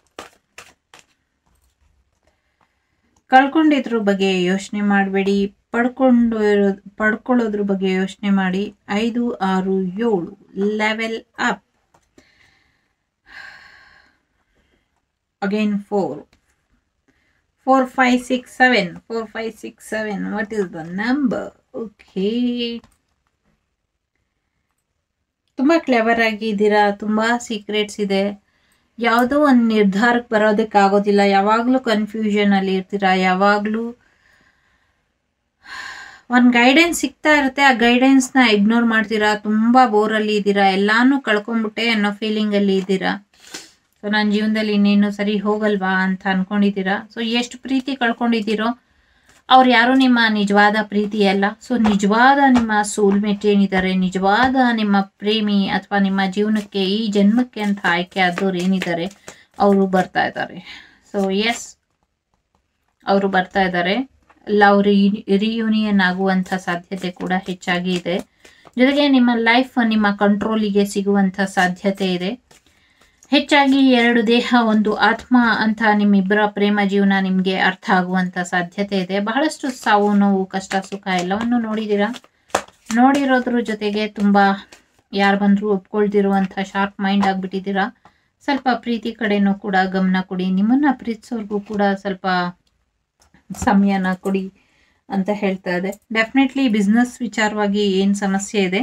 ಕಳ್ಕೊಂಡಿದ್ರ ಬಗ್ಗೆ ಯೋಚನೆ ಮಾಡಬೇಡಿ ಪಡ್ಕೊಂಡು ಇರೋ ಪಡ್ಕೊಳ್ಳೋದ್ರ ಬಗ್ಗೆ ಯೋಚನೆ ಮಾಡಿ ಐದು ಆರು ಏಳು level up again four four five six seven four five six seven what is the number okay ತುಂಬ ಕ್ಲೆವರ್ ಆಗಿದ್ದೀರಾ ತುಂಬ ಸೀಕ್ರೆಟ್ಸ್ ಇದೆ ಯಾವುದೋ ಒಂದು ನಿರ್ಧಾರಕ್ಕೆ ಬರೋದಕ್ಕೆ ಆಗೋದಿಲ್ಲ ಯಾವಾಗಲೂ ಕನ್ಫ್ಯೂಷನಲ್ಲಿ ಇರ್ತೀರಾ ಯಾವಾಗಲೂ ಒಂದು ಗೈಡೆನ್ಸ್ ಸಿಗ್ತಾ ಇರುತ್ತೆ ಆ ಗೈಡೆನ್ಸ್ನ ಇಗ್ನೋರ್ ಮಾಡ್ತೀರಾ ತುಂಬ ಬೋರಲ್ಲಿ ಇದ್ದೀರಾ ಎಲ್ಲಾನು ಕಳ್ಕೊಂಬಿಟ್ಟೆ ಅನ್ನೋ ಫೀಲಿಂಗಲ್ಲಿ ಇದ್ದೀರಾ ಸೊ ನನ್ನ ಜೀವನದಲ್ಲಿ ಇನ್ನೇನು ಸರಿ ಹೋಗಲ್ವಾ ಅಂತ ಅನ್ಕೊಂಡಿದ್ದೀರಾ ಸೊ ಎಷ್ಟು ಪ್ರೀತಿ ಕಳ್ಕೊಂಡಿದ್ದೀರೋ ಅವ್ರು ಯಾರು ನಿಮ್ಮ ನಿಜವಾದ ಪ್ರೀತಿ ಅಲ್ಲ ಸೊ ನಿಜವಾದ ನಿಮ್ಮ ಸೋಲ್ಮೇಟ್ ಏನಿದ್ದಾರೆ ನಿಜವಾದ ನಿಮ್ಮ ಪ್ರೇಮಿ ಅಥವಾ ನಿಮ್ಮ ಜೀವನಕ್ಕೆ ಈ ಜನ್ಮಕ್ಕೆ ಅಂತ ಆಯ್ಕೆ ಆದವ್ರು ಏನಿದ್ದಾರೆ ಅವರು ಬರ್ತಾ ಇದ್ದಾರೆ ಸೊ ಎಸ್ ಅವರು ಬರ್ತಾ ಇದ್ದಾರೆ ಲವ್ ರಿ ರಿಯೂನಿಯನ್ ಆಗುವಂಥ ಸಾಧ್ಯತೆ ಕೂಡ ಹೆಚ್ಚಾಗಿ ಇದೆ ಜೊತೆಗೆ ನಿಮ್ಮ ಲೈಫ್ ನಿಮ್ಮ ಕಂಟ್ರೋಲಿಗೆ ಸಿಗುವಂಥ ಸಾಧ್ಯತೆ ಇದೆ ಹೆಚ್ಚಾಗಿ ಎರಡು ದೇಹ ಒಂದು ಆತ್ಮ ಅಂತ ನಿಮ್ಮಿಬ್ಬರ ಪ್ರೇಮ ಜೀವನ ನಿಮಗೆ ಅರ್ಥ ಆಗುವಂಥ ಸಾಧ್ಯತೆ ಇದೆ ಬಹಳಷ್ಟು ಸಾವು ನೋವು ಕಷ್ಟ ಸುಖ ಎಲ್ಲವನ್ನು ನೋಡಿದ್ದೀರಾ ನೋಡಿರೋದ್ರ ಜೊತೆಗೆ ತುಂಬ ಯಾರು ಬಂದರೂ ಒಪ್ಕೊಳ್ತಿರುವಂಥ ಶಾರ್ಪ್ ಮೈಂಡ್ ಆಗಿಬಿಟ್ಟಿದ್ದೀರಾ ಸ್ವಲ್ಪ ಪ್ರೀತಿ ಕಡೆನೂ ಕೂಡ ಗಮನ ಕೊಡಿ ನಿಮ್ಮನ್ನು ಪ್ರೀತಿಸೋರ್ಗೂ ಕೂಡ ಸ್ವಲ್ಪ ಸಮಯನ ಕೊಡಿ ಅಂತ ಹೇಳ್ತಾ ಇದೆ ಡೆಫಿನೆಟ್ಲಿ ಬಿಸ್ನೆಸ್ ವಿಚಾರವಾಗಿ ಏನು ಸಮಸ್ಯೆ ಇದೆ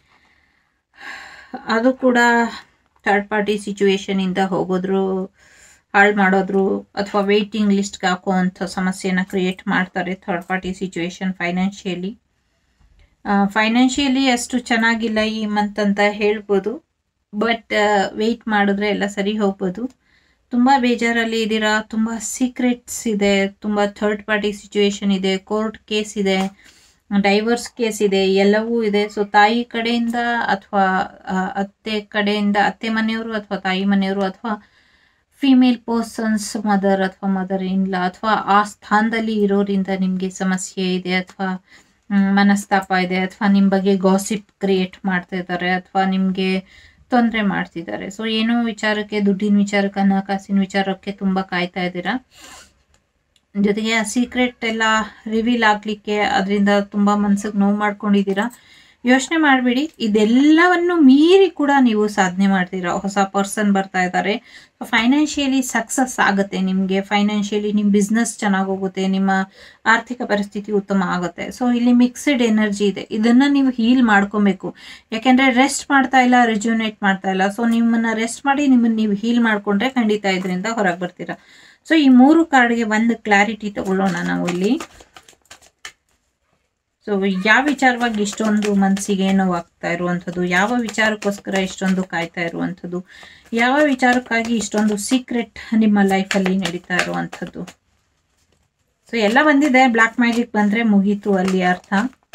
ಅದು ಕೂಡ ಥರ್ಡ್ ಪಾರ್ಟಿ ಸಿಚುವೇಶನಿಂದ ಹೋಗೋದ್ರು ಹಾಳು ಮಾಡೋದ್ರು ಅಥವಾ ವೇಟಿಂಗ್ ಲಿಸ್ಟ್ಗೆ ಹಾಕುವಂಥ ಸಮಸ್ಯೆನ ಕ್ರಿಯೇಟ್ ಮಾಡ್ತಾರೆ third party situation financially financially ಅಷ್ಟು ಚೆನ್ನಾಗಿಲ್ಲ ಈ ಮಂತ್ ಅಂತ ಹೇಳ್ಬೋದು ಬಟ್ ವೆಯ್ಟ್ ಮಾಡಿದ್ರೆ ಎಲ್ಲ ಸರಿ ಹೋಗ್ಬೋದು ತುಂಬ ಬೇಜಾರಲ್ಲಿ ಇದ್ದೀರಾ ತುಂಬ ಸೀಕ್ರೆಟ್ಸ್ ಇದೆ ತುಂಬ ಥರ್ಡ್ ಪಾರ್ಟಿ ಸಿಚುವೇಶನ್ ಇದೆ ಕೋರ್ಟ್ ಕೇಸ್ ಇದೆ ಡೈವರ್ಸ್ ಕೇಸ್ ಇದೆ ಎಲ್ಲವೂ ಇದೆ ಸೊ ತಾಯಿ ಕಡೆಯಿಂದ ಅಥವಾ ಅತ್ತೆ ಕಡೆಯಿಂದ ಅತ್ತೆ ಮನೆಯವರು ಅಥವಾ ತಾಯಿ ಮನೆಯವರು ಅಥವಾ ಫಿಮೇಲ್ ಪರ್ಸನ್ಸ್ ಮದರ್ ಅಥವಾ ಮದರ್ ಇನ್ಲ ಅಥವಾ ಆ ಸ್ಥಾನದಲ್ಲಿ ಇರೋರಿಂದ ನಿಮಗೆ ಸಮಸ್ಯೆ ಇದೆ ಅಥವಾ ಮನಸ್ತಾಪ ಇದೆ ಅಥವಾ ನಿಮ್ಮ ಬಗ್ಗೆ ಗಾಸಿಪ್ ಕ್ರಿಯೇಟ್ ಮಾಡ್ತಾ ಇದ್ದಾರೆ ಅಥವಾ ನಿಮಗೆ ತೊಂದರೆ ಮಾಡ್ತಿದ್ದಾರೆ ಸೊ ಏನೋ ವಿಚಾರಕ್ಕೆ ದುಡ್ಡಿನ ವಿಚಾರಕ್ಕೆ ಹಣಕಾಸಿನ ವಿಚಾರಕ್ಕೆ ತುಂಬ ಕಾಯ್ತಾ ಇದ್ದೀರಾ ಜೊತೆಗೆ ಆ ಸೀಕ್ರೆಟ್ ಎಲ್ಲ ರಿವೀಲ್ ಆಗಲಿಕ್ಕೆ ಅದರಿಂದ ತುಂಬ ಮನ್ಸಿಗೆ ನೋವು ಮಾಡ್ಕೊಂಡಿದ್ದೀರಾ ಯೋಚನೆ ಮಾಡಬೇಡಿ ಇದೆಲ್ಲವನ್ನು ಮೀರಿ ಕೂಡ ನೀವು ಸಾಧನೆ ಮಾಡ್ತೀರಾ ಹೊಸ ಪರ್ಸನ್ ಬರ್ತಾ ಇದ್ದಾರೆ ಫೈನಾನ್ಷಿಯಲಿ ಸಕ್ಸಸ್ ಆಗುತ್ತೆ ನಿಮಗೆ ಫೈನಾನ್ಷಿಯಲಿ ನಿಮ್ಮ ಬಿಸ್ನೆಸ್ ಚೆನ್ನಾಗಿ ಹೋಗುತ್ತೆ ನಿಮ್ಮ ಆರ್ಥಿಕ ಪರಿಸ್ಥಿತಿ ಉತ್ತಮ ಆಗುತ್ತೆ ಸೊ ಇಲ್ಲಿ ಮಿಕ್ಸ್ಡ್ ಎನರ್ಜಿ ಇದೆ ಇದನ್ನು ನೀವು ಹೀಲ್ ಮಾಡ್ಕೊಬೇಕು ಯಾಕೆಂದರೆ ರೆಸ್ಟ್ ಮಾಡ್ತಾ ಇಲ್ಲ ರಿಜ್ಯೂನೇಟ್ ಮಾಡ್ತಾ ಇಲ್ಲ ಸೊ ನಿಮ್ಮನ್ನು ರೆಸ್ಟ್ ಮಾಡಿ ನಿಮ್ಮನ್ನು ನೀವು ಹೀಲ್ ಮಾಡಿಕೊಂಡ್ರೆ ಖಂಡಿತ ಇದರಿಂದ ಹೊರಗೆ ಬರ್ತೀರಾ ಸೊ ಈ ಮೂರು ಕಾರ್ಡ್ಗೆ ಒಂದು ಕ್ಲಾರಿಟಿ ತಗೊಳ್ಳೋಣ ನಾವು ಇಲ್ಲಿ ಸೊ ಯಾವ ವಿಚಾರವಾಗಿ ಇಷ್ಟೊಂದು ಮನಸ್ಸಿಗೆ ನೋವಾಗ್ತಾ ಇರುವಂಥದ್ದು ಯಾವ ವಿಚಾರಕ್ಕೋಸ್ಕರ ಇಷ್ಟೊಂದು ಕಾಯ್ತಾ ಇರುವಂಥದ್ದು ಯಾವ ವಿಚಾರಕ್ಕಾಗಿ ಇಷ್ಟೊಂದು ಸೀಕ್ರೆಟ್ ನಿಮ್ಮ ಲೈಫಲ್ಲಿ ನಡೀತಾ ಇರುವಂಥದ್ದು ಸೊ ಎಲ್ಲ ಬಂದಿದೆ ಬ್ಲ್ಯಾಕ್ ಮ್ಯಾಜಿಕ್ ಬಂದರೆ ಮುಗೀತು ಅಲ್ಲಿ ಅರ್ಥ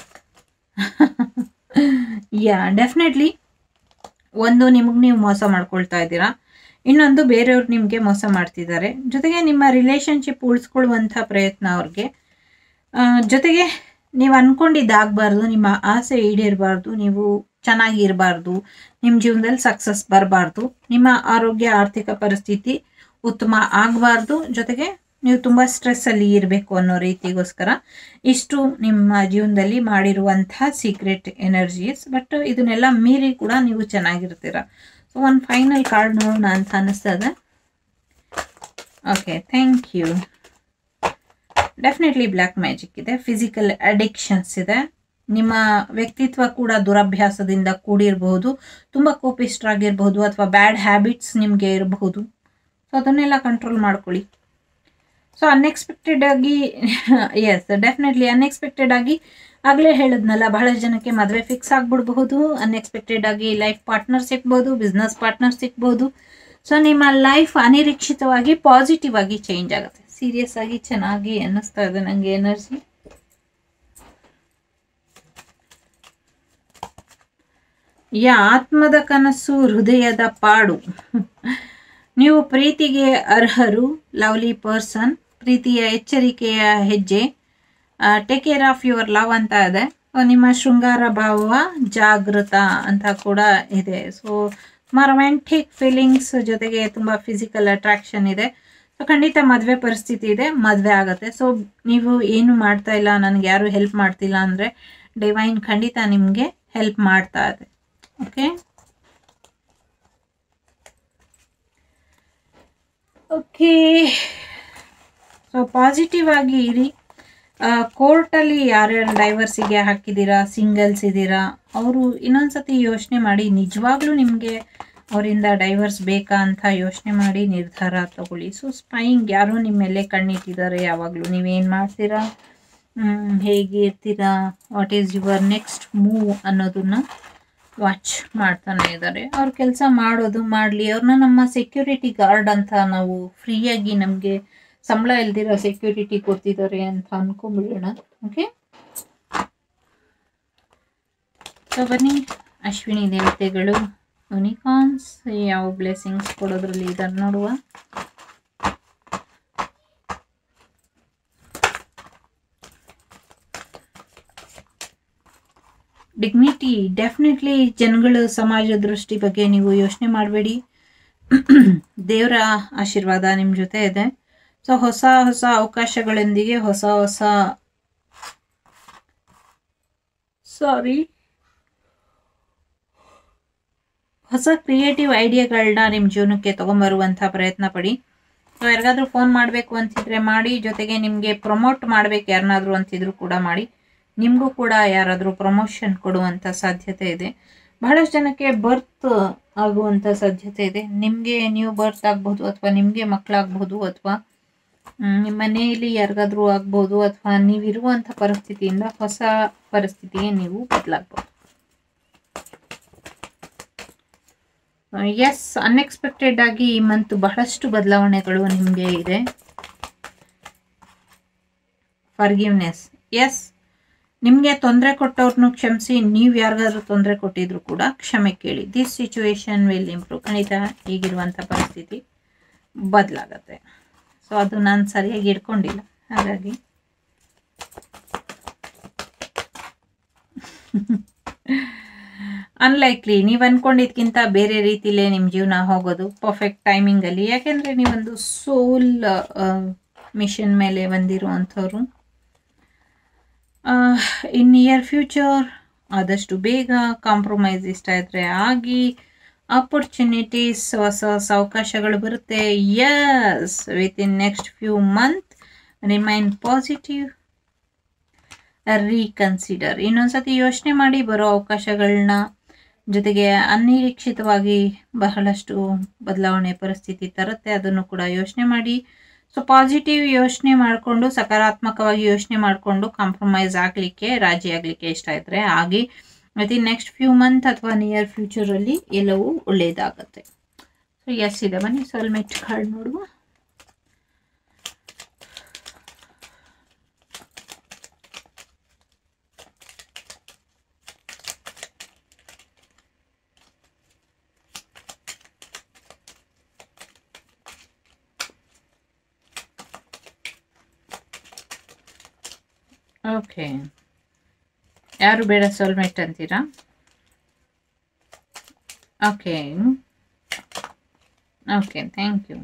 ಯಾ ಡೆಫಿನೆಟ್ಲಿ ಒಂದು ನಿಮಗೆ ನೀವು ಮೋಸ ಮಾಡ್ಕೊಳ್ತಾ ಇದ್ದೀರಾ ಇನ್ನೊಂದು ಬೇರೆಯವ್ರು ನಿಮಗೆ ಮೋಸ ಮಾಡ್ತಿದ್ದಾರೆ ಜೊತೆಗೆ ನಿಮ್ಮ ರಿಲೇಶನ್ಶಿಪ್ ಉಳಿಸ್ಕೊಳ್ಳುವಂಥ ಪ್ರಯತ್ನ ಅವ್ರಿಗೆ ಜೊತೆಗೆ ನೀವು ಅಂದ್ಕೊಂಡಿದ್ದಾಗಬಾರ್ದು ನಿಮ್ಮ ಆಸೆ ಈಡೇರಬಾರ್ದು ನೀವು ಚೆನ್ನಾಗಿರಬಾರ್ದು ನಿಮ್ಮ ಜೀವನದಲ್ಲಿ ಸಕ್ಸಸ್ ಬರಬಾರ್ದು ನಿಮ್ಮ ಆರೋಗ್ಯ ಆರ್ಥಿಕ ಪರಿಸ್ಥಿತಿ ಉತ್ತಮ ಆಗಬಾರ್ದು ಜೊತೆಗೆ ನೀವು ತುಂಬ ಸ್ಟ್ರೆಸ್ಸಲ್ಲಿ ಇರಬೇಕು ಅನ್ನೋ ರೀತಿಗೋಸ್ಕರ ಇಷ್ಟು ನಿಮ್ಮ ಜೀವನದಲ್ಲಿ ಮಾಡಿರುವಂಥ ಸೀಕ್ರೆಟ್ ಎನರ್ಜೀಸ್ ಬಟ್ ಇದನ್ನೆಲ್ಲ ಮೀರಿ ಕೂಡ ನೀವು ಚೆನ್ನಾಗಿರ್ತೀರ ಸೊ ಒಂದು ಫೈನಲ್ ಕಾರ್ಡ್ ನೋಡೋಣ ಅಂತ ಅನ್ನಿಸ್ತದೆ okay thank you definitely black magic ಇದೆ ಫಿಸಿಕಲ್ ಅಡಿಕ್ಷನ್ಸ್ ಇದೆ ನಿಮ್ಮ ವ್ಯಕ್ತಿತ್ವ ಕೂಡ ದುರಭ್ಯಾಸದಿಂದ ಕೂಡಿರಬಹುದು ತುಂಬ ಕೋಪಿಸ್ಟ್ರಾಗಿರ್ಬಹುದು ಅಥವಾ ಬ್ಯಾಡ್ ಹ್ಯಾಬಿಟ್ಸ್ ನಿಮಗೆ ಇರಬಹುದು ಸೊ ಅದನ್ನೆಲ್ಲ ಕಂಟ್ರೋಲ್ ಮಾಡ್ಕೊಳ್ಳಿ ಸೊ ಅನ್ಎಕ್ಸ್ಪೆಕ್ಟೆಡ್ ಆಗಿ ಎಸ್ ಡೆಫಿನೆಟ್ಲಿ ಅನ್ಎಕ್ಸ್ಪೆಕ್ಟೆಡ್ ಆಗಿ ಆಗಲೇ ಹೇಳಿದ್ನಲ್ಲ ಬಹಳಷ್ಟು ಜನಕ್ಕೆ ಮದುವೆ ಫಿಕ್ಸ್ ಆಗಿಬಿಡ್ಬಹುದು ಅನ್ಎಕ್ಸ್ಪೆಕ್ಟೆಡ್ ಆಗಿ ಲೈಫ್ ಪಾರ್ಟ್ನರ್ ಸಿಗ್ಬೋದು ಬಿಸ್ನೆಸ್ ಪಾರ್ಟ್ನರ್ ಸಿಗ್ಬೋದು ಸೊ ನಿಮ್ಮ ಲೈಫ್ ಅನಿರೀಕ್ಷಿತವಾಗಿ ಪಾಸಿಟಿವ್ ಆಗಿ ಚೇಂಜ್ ಆಗುತ್ತೆ ಸೀರಿಯಸ್ ಆಗಿ ಚೆನ್ನಾಗಿ ಅನ್ನಿಸ್ತಾ ಇದೆ ನನಗೆ ಎನರ್ಜಿ ಯಾ ಆತ್ಮದ ಕನಸು ಹೃದಯದ ಪಾಡು ನೀವು ಪ್ರೀತಿಗೆ ಅರ್ಹರು ಲವ್ಲಿ ಪರ್ಸನ್ ಪ್ರೀತಿಯ ಎಚ್ಚರಿಕೆಯ ಹೆಜ್ಜೆ take care of your love ಅಂತ ಇದೆ ಸೊ ನಿಮ್ಮ ಶೃಂಗಾರ ಭಾವ ಜಾಗೃತ ಅಂತ ಕೂಡ ಇದೆ ಸೊ ತುಂಬ ರೊಮ್ಯಾಂಟಿಕ್ ಫೀಲಿಂಗ್ಸ್ ಜೊತೆಗೆ ತುಂಬ ಫಿಸಿಕಲ್ ಅಟ್ರಾಕ್ಷನ್ ಇದೆ ಸೊ ಖಂಡಿತ ಮದುವೆ ಪರಿಸ್ಥಿತಿ ಇದೆ ಮದುವೆ ಆಗುತ್ತೆ ಸೊ ನೀವು ಏನು ಮಾಡ್ತಾ ಇಲ್ಲ ನನಗೆ ಯಾರು ಹೆಲ್ಪ್ ಮಾಡ್ತಿಲ್ಲ ಅಂದರೆ ಡಿವೈನ್ ಖಂಡಿತ ನಿಮಗೆ ಹೆಲ್ಪ್ ಮಾಡ್ತಾ ಇದೆ ಓಕೆ ಓಕೆ ಸೊ ಪಾಸಿಟಿವ್ ಆಗಿ ಇರಿ ಕೋರ್ಟಲ್ಲಿ ಯಾರ್ಯಾರು ಡೈವರ್ಸಿಗೆ ಹಾಕಿದ್ದೀರಾ ಸಿಂಗಲ್ಸ್ ಇದ್ದೀರಾ ಅವರು ಇನ್ನೊಂದ್ಸತಿ ಯೋಚನೆ ಮಾಡಿ ನಿಜವಾಗ್ಲೂ ನಿಮಗೆ ಅವರಿಂದ ಡೈವರ್ಸ್ ಬೇಕಾ ಅಂತ ಯೋಚನೆ ಮಾಡಿ ನಿರ್ಧಾರ ತಗೊಳ್ಳಿ ಸೊ ಸ್ಪೈಯಿಂಗ್ ಯಾರೋ ನಿಮ್ಮ ಮೇಲೆ ಕಣ್ಣಿಟ್ಟಿದ್ದಾರೆ ಯಾವಾಗಲೂ ನೀವೇನು ಮಾಡ್ತೀರಾ ಮ್, ಹೇಗೆ ಇರ್ತೀರಾ what is your next move ಅನ್ನೋದನ್ನ ವಾಚ್ ಮಾಡ್ತಾನೆ ಇದ್ದಾರೆ ಅವ್ರ ಕೆಲಸ ಮಾಡೋದು ಮಾಡಲಿ ಅವ್ರನ್ನ ನಮ್ಮ ಸೆಕ್ಯೂರಿಟಿ ಗಾರ್ಡ್ ಅಂತ ನಾವು ಫ್ರೀಯಾಗಿ ನಮಗೆ ಸಂಬಳ ಇಲ್ದಿರೋ ಸೆಕ್ಯೂರಿಟಿ ಕೊಡ್ತಿದ್ದಾರೆ ಅಂತ ಅನ್ಕೊಂಬಿಡೋಣ ಓಕೆ ಸೊ ಬನ್ನಿ ಅಶ್ವಿನಿ ದೇವತೆಗಳು ಯುನಿಕಾರ್ನ್ಸ್ ಯಾವ ಬ್ಲೆಸ್ಸಿಂಗ್ಸ್ ಕೊಡೋದ್ರಲ್ಲಿ ಇದ್ದಾರೆ ನೋಡುವ ಡಿಗ್ನಿಟಿ ಡೆಫಿನೆಟ್ಲಿ ಜನಗಳ ಸಮಾಜ ದೃಷ್ಟಿ ಬಗ್ಗೆ ನೀವು ಯೋಚನೆ ಮಾಡಬೇಡಿ ದೇವರ ಆಶೀರ್ವಾದ ನಿಮ್ಮ ಜೊತೆ ಇದೆ ಸೊ ಹೊಸ ಹೊಸ ಅವಕಾಶಗಳೊಂದಿಗೆ ಹೊಸ ಹೊಸ ಸಾರಿ ಹೊಸ ಕ್ರಿಯೇಟಿವ್ ಐಡಿಯಾಗಳನ್ನ ನಿಮ್ಮ ಜೀವನಕ್ಕೆ ತೊಗೊಂಬರುವಂಥ ಪ್ರಯತ್ನ ಪಡಿ ಸೊ ಯಾರಿಗಾದ್ರೂ ಫೋನ್ ಮಾಡಬೇಕು ಅಂತಿದ್ರೆ ಮಾಡಿ ಜೊತೆಗೆ ನಿಮಗೆ ಪ್ರಮೋಟ್ ಮಾಡಬೇಕು ಯಾರನ್ನಾದ್ರೂ ಅಂತಿದ್ರು ಕೂಡ ಮಾಡಿ ನಿಮಗೂ ಕೂಡ ಯಾರಾದರೂ ಪ್ರಮೋಷನ್ ಕೊಡುವಂಥ ಸಾಧ್ಯತೆ ಇದೆ ಬಹಳಷ್ಟು ಜನಕ್ಕೆ ಬರ್ತ್ ಆಗುವಂಥ ಸಾಧ್ಯತೆ ಇದೆ ನಿಮಗೆ ನೀವು ಬರ್ತ್ ಆಗ್ಬೋದು ಅಥವಾ ನಿಮಗೆ ಮಕ್ಕಳಾಗ್ಬೋದು ಅಥವಾ ನಿಮ್ಮ ಮನೆಯಲ್ಲಿ ಯಾರಿಗಾದ್ರೂ ಆಗ್ಬೋದು ಅಥವಾ ನೀವಿರುವಂಥ ಪರಿಸ್ಥಿತಿಯಿಂದ ಹೊಸ ಪರಿಸ್ಥಿತಿಗೆ ನೀವು ಬದಲಾಗ್ಬೋದು ಎಸ್ ಅನ್ಎಕ್ಸ್ಪೆಕ್ಟೆಡ್ ಆಗಿ ಈ ಮಂತ್ ಬಹಳಷ್ಟು ಬದಲಾವಣೆಗಳು ನಿಮಗೆ ಇದೆ ಫರ್ಗಿವ್ನೆಸ್ ಎಸ್ ನಿಮಗೆ ತೊಂದರೆ ಕೊಟ್ಟವ್ರನ್ನು ಕ್ಷಮಿಸಿ ನೀವು ಯಾರಿಗಾದ್ರೂ ತೊಂದರೆ ಕೊಟ್ಟಿದ್ರು ಕೂಡ ಕ್ಷಮೆ ಕೇಳಿ ದಿಸ್ ಸಿಚುವೇಶನ್ ವಿಲ್ ಇಂಪ್ರೂವ್ ಖಂಡಿತ ಈಗಿರುವಂಥ ಪರಿಸ್ಥಿತಿ ಬದಲಾಗತ್ತೆ ಸೊ ಅದು ನಾನು ಸರಿಯಾಗಿ ಇಟ್ಕೊಂಡಿಲ್ಲ ಹಾಗಾಗಿ ಅನ್ಲೈಕ್ಲಿ ನೀವು ಅನ್ಕೊಂಡಿದ್ಕಿಂತ ಬೇರೆ ರೀತಿಲೇ ನಿಮ್ಮ ಜೀವನ ಹೋಗೋದು ಪರ್ಫೆಕ್ಟ್ ಟೈಮಿಂಗಲ್ಲಿ ಯಾಕೆಂದರೆ ನೀವೊಂದು ಸೋಲ್ ಮಿಷನ್ ಮೇಲೆ ಬಂದಿರುವಂಥವ್ರು ಇನ್ ನಿಯರ್ ಫ್ಯೂಚರ್ ಆದಷ್ಟು ಬೇಗ ಕಾಂಪ್ರಮೈಸ್ ಇಷ್ಟ ಇದ್ರೆ ಆಗಿ ಆಪರ್ಚುನಿಟೀಸ್ ಹೊಸ ಹೊಸ ಅವಕಾಶಗಳು ಬರುತ್ತೆ yes with in next few month remain positive reconsider ಇನ್ನೊಂದ್ಸತಿ ಯೋಚನೆ ಮಾಡಿ ಬರೋ ಅವಕಾಶಗಳನ್ನ ಜೊತೆಗೆ ಅನಿರೀಕ್ಷಿತವಾಗಿ ಬಹಳಷ್ಟು ಬದಲಾವಣೆ ಪರಿಸ್ಥಿತಿ ತರುತ್ತೆ ಅದನ್ನು ಕೂಡ ಯೋಚನೆ ಮಾಡಿ ಸೊ ಪಾಸಿಟಿವ್ ಯೋಚನೆ ಮಾಡಿಕೊಂಡು ಸಕಾರಾತ್ಮಕವಾಗಿ ಯೋಚನೆ ಮಾಡಿಕೊಂಡು ಕಾಂಪ್ರಮೈಸ್ ಆಗಲಿಕ್ಕೆ ರಾಜಿ ಆಗಲಿಕ್ಕೆ ಇಷ್ಟ ಇದ್ರೆ ಆಗಿ ಮತ್ತು ನೆಕ್ಸ್ಟ್ ಫ್ಯೂ ಮಂತ್ ಅಥವಾ ನಿಯರ್ ಫ್ಯೂಚರಲ್ಲಿ ಎಲ್ಲವೂ ಒಳ್ಳೆಯದಾಗತ್ತೆ ಸೊ ಎಸ್ ಇದೆ ಬನ್ನಿ ಸೋಲ್ಮೇಟ್ ಕಾರ್ಡ್ ನೋಡುವ ಓಕೆ ಯಾರು ಬೇಡ ಸೋಲ್ಮೇಟ್ ಅಂತೀರಾ okay okay thank you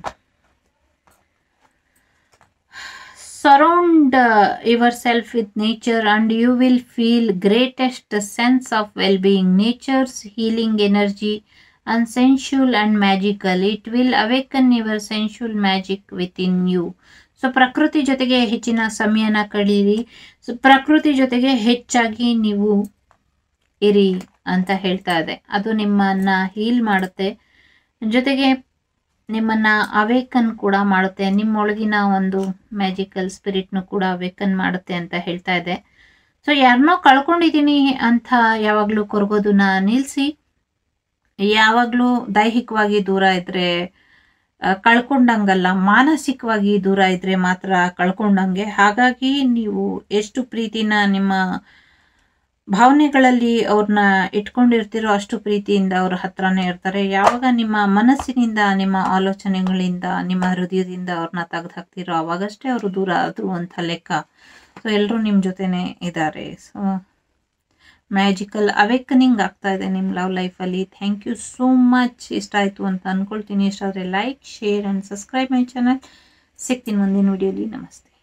surround uh, yourself with nature and you will feel greatest sense of well-being nature's healing energy and sensual and magical it will awaken your sensual magic within you so ಪ್ರಕೃತಿ ಜೊತೆಗೆ ಹೆಚ್ಚಿನ ಸಮಯನ ಕಳೀರಿ so ಪ್ರಕೃತಿ ಜೊತೆಗೆ ಹೆಚ್ಚಾಗಿ ನೀವು ಇರಿ ಅಂತ ಹೇಳ್ತಾ ಇದೆ ಅದು ನಿಮ್ಮನ್ನ ಹೀಲ್ ಮಾಡುತ್ತೆ ಜೊತೆಗೆ ನಿಮ್ಮನ್ನ ಅವೇಕನ್ ಕೂಡ ಮಾಡುತ್ತೆ ನಿಮ್ಮೊಳಗಿನ ಒಂದು ಮ್ಯಾಜಿಕಲ್ ಸ್ಪಿರಿಟ್ನು ಕೂಡ ಅವೇಕನ್ ಮಾಡುತ್ತೆ ಅಂತ ಹೇಳ್ತಾ ಇದೆ ಸೊ ಯಾರನ್ನೋ ಕಳ್ಕೊಂಡಿದ್ದೀನಿ ಅಂತ ಯಾವಾಗಲೂ ಕೊರಗೋದನ್ನ ನಿಲ್ಲಿಸಿ ಯಾವಾಗಲೂ ದೈಹಿಕವಾಗಿ ದೂರ ಇದ್ರೆ ಆ, ಕಳ್ಕೊಂಡಂಗಲ್ಲ ಮಾನಸಿಕವಾಗಿ ದೂರ ಇದ್ರೆ ಮಾತ್ರ ಕಳ್ಕೊಂಡಂಗೆ ಹಾಗಾಗಿ ನೀವು ಎಷ್ಟು ಪ್ರೀತಿನ ನಿಮ್ಮ ಭಾವನೆಗಳಲ್ಲಿ ಅವ್ರನ್ನ ಇಟ್ಕೊಂಡಿರ್ತಿರೋ ಅಷ್ಟು ಪ್ರೀತಿಯಿಂದ ಅವ್ರ ಹತ್ರನೇ ಇರ್ತಾರೆ ಯಾವಾಗ ನಿಮ್ಮ ಮನಸ್ಸಿನಿಂದ ನಿಮ್ಮ ಆಲೋಚನೆಗಳಿಂದ ನಿಮ್ಮ ಹೃದಯದಿಂದ ಅವ್ರನ್ನ ತೆಗೆದು ಹಾಕ್ತಿರೋ ಅವಾಗಷ್ಟೇ ಅವರು ದೂರ ಆದರು ಅಂತ ಲೆಕ್ಕ ಸೊ ಎಲ್ಲರೂ ನಿಮ್ಮ ಜೊತೆನೇ ಇದ್ದಾರೆ ಸೊ ಮ್ಯಾಜಿಕಲ್ ಅವೇಕನಿಂಗ್ ಆಗ್ತಾ ಇದೆ ನಿಮ್ಮ ಲವ್ ಲೈಫಲ್ಲಿ ಥ್ಯಾಂಕ್ ಯು ಸೋ ಮಚ್ ಇಷ್ಟ ಆಯಿತು ಅಂತ ಅಂದ್ಕೊಳ್ತೀನಿ ಇಷ್ಟ ಆದರೆ like share and subscribe my channel ಸಿಗ್ತೀನಿ ಮುಂದಿನ ವಿಡಿಯೋಲಿ ನಮಸ್ತೆ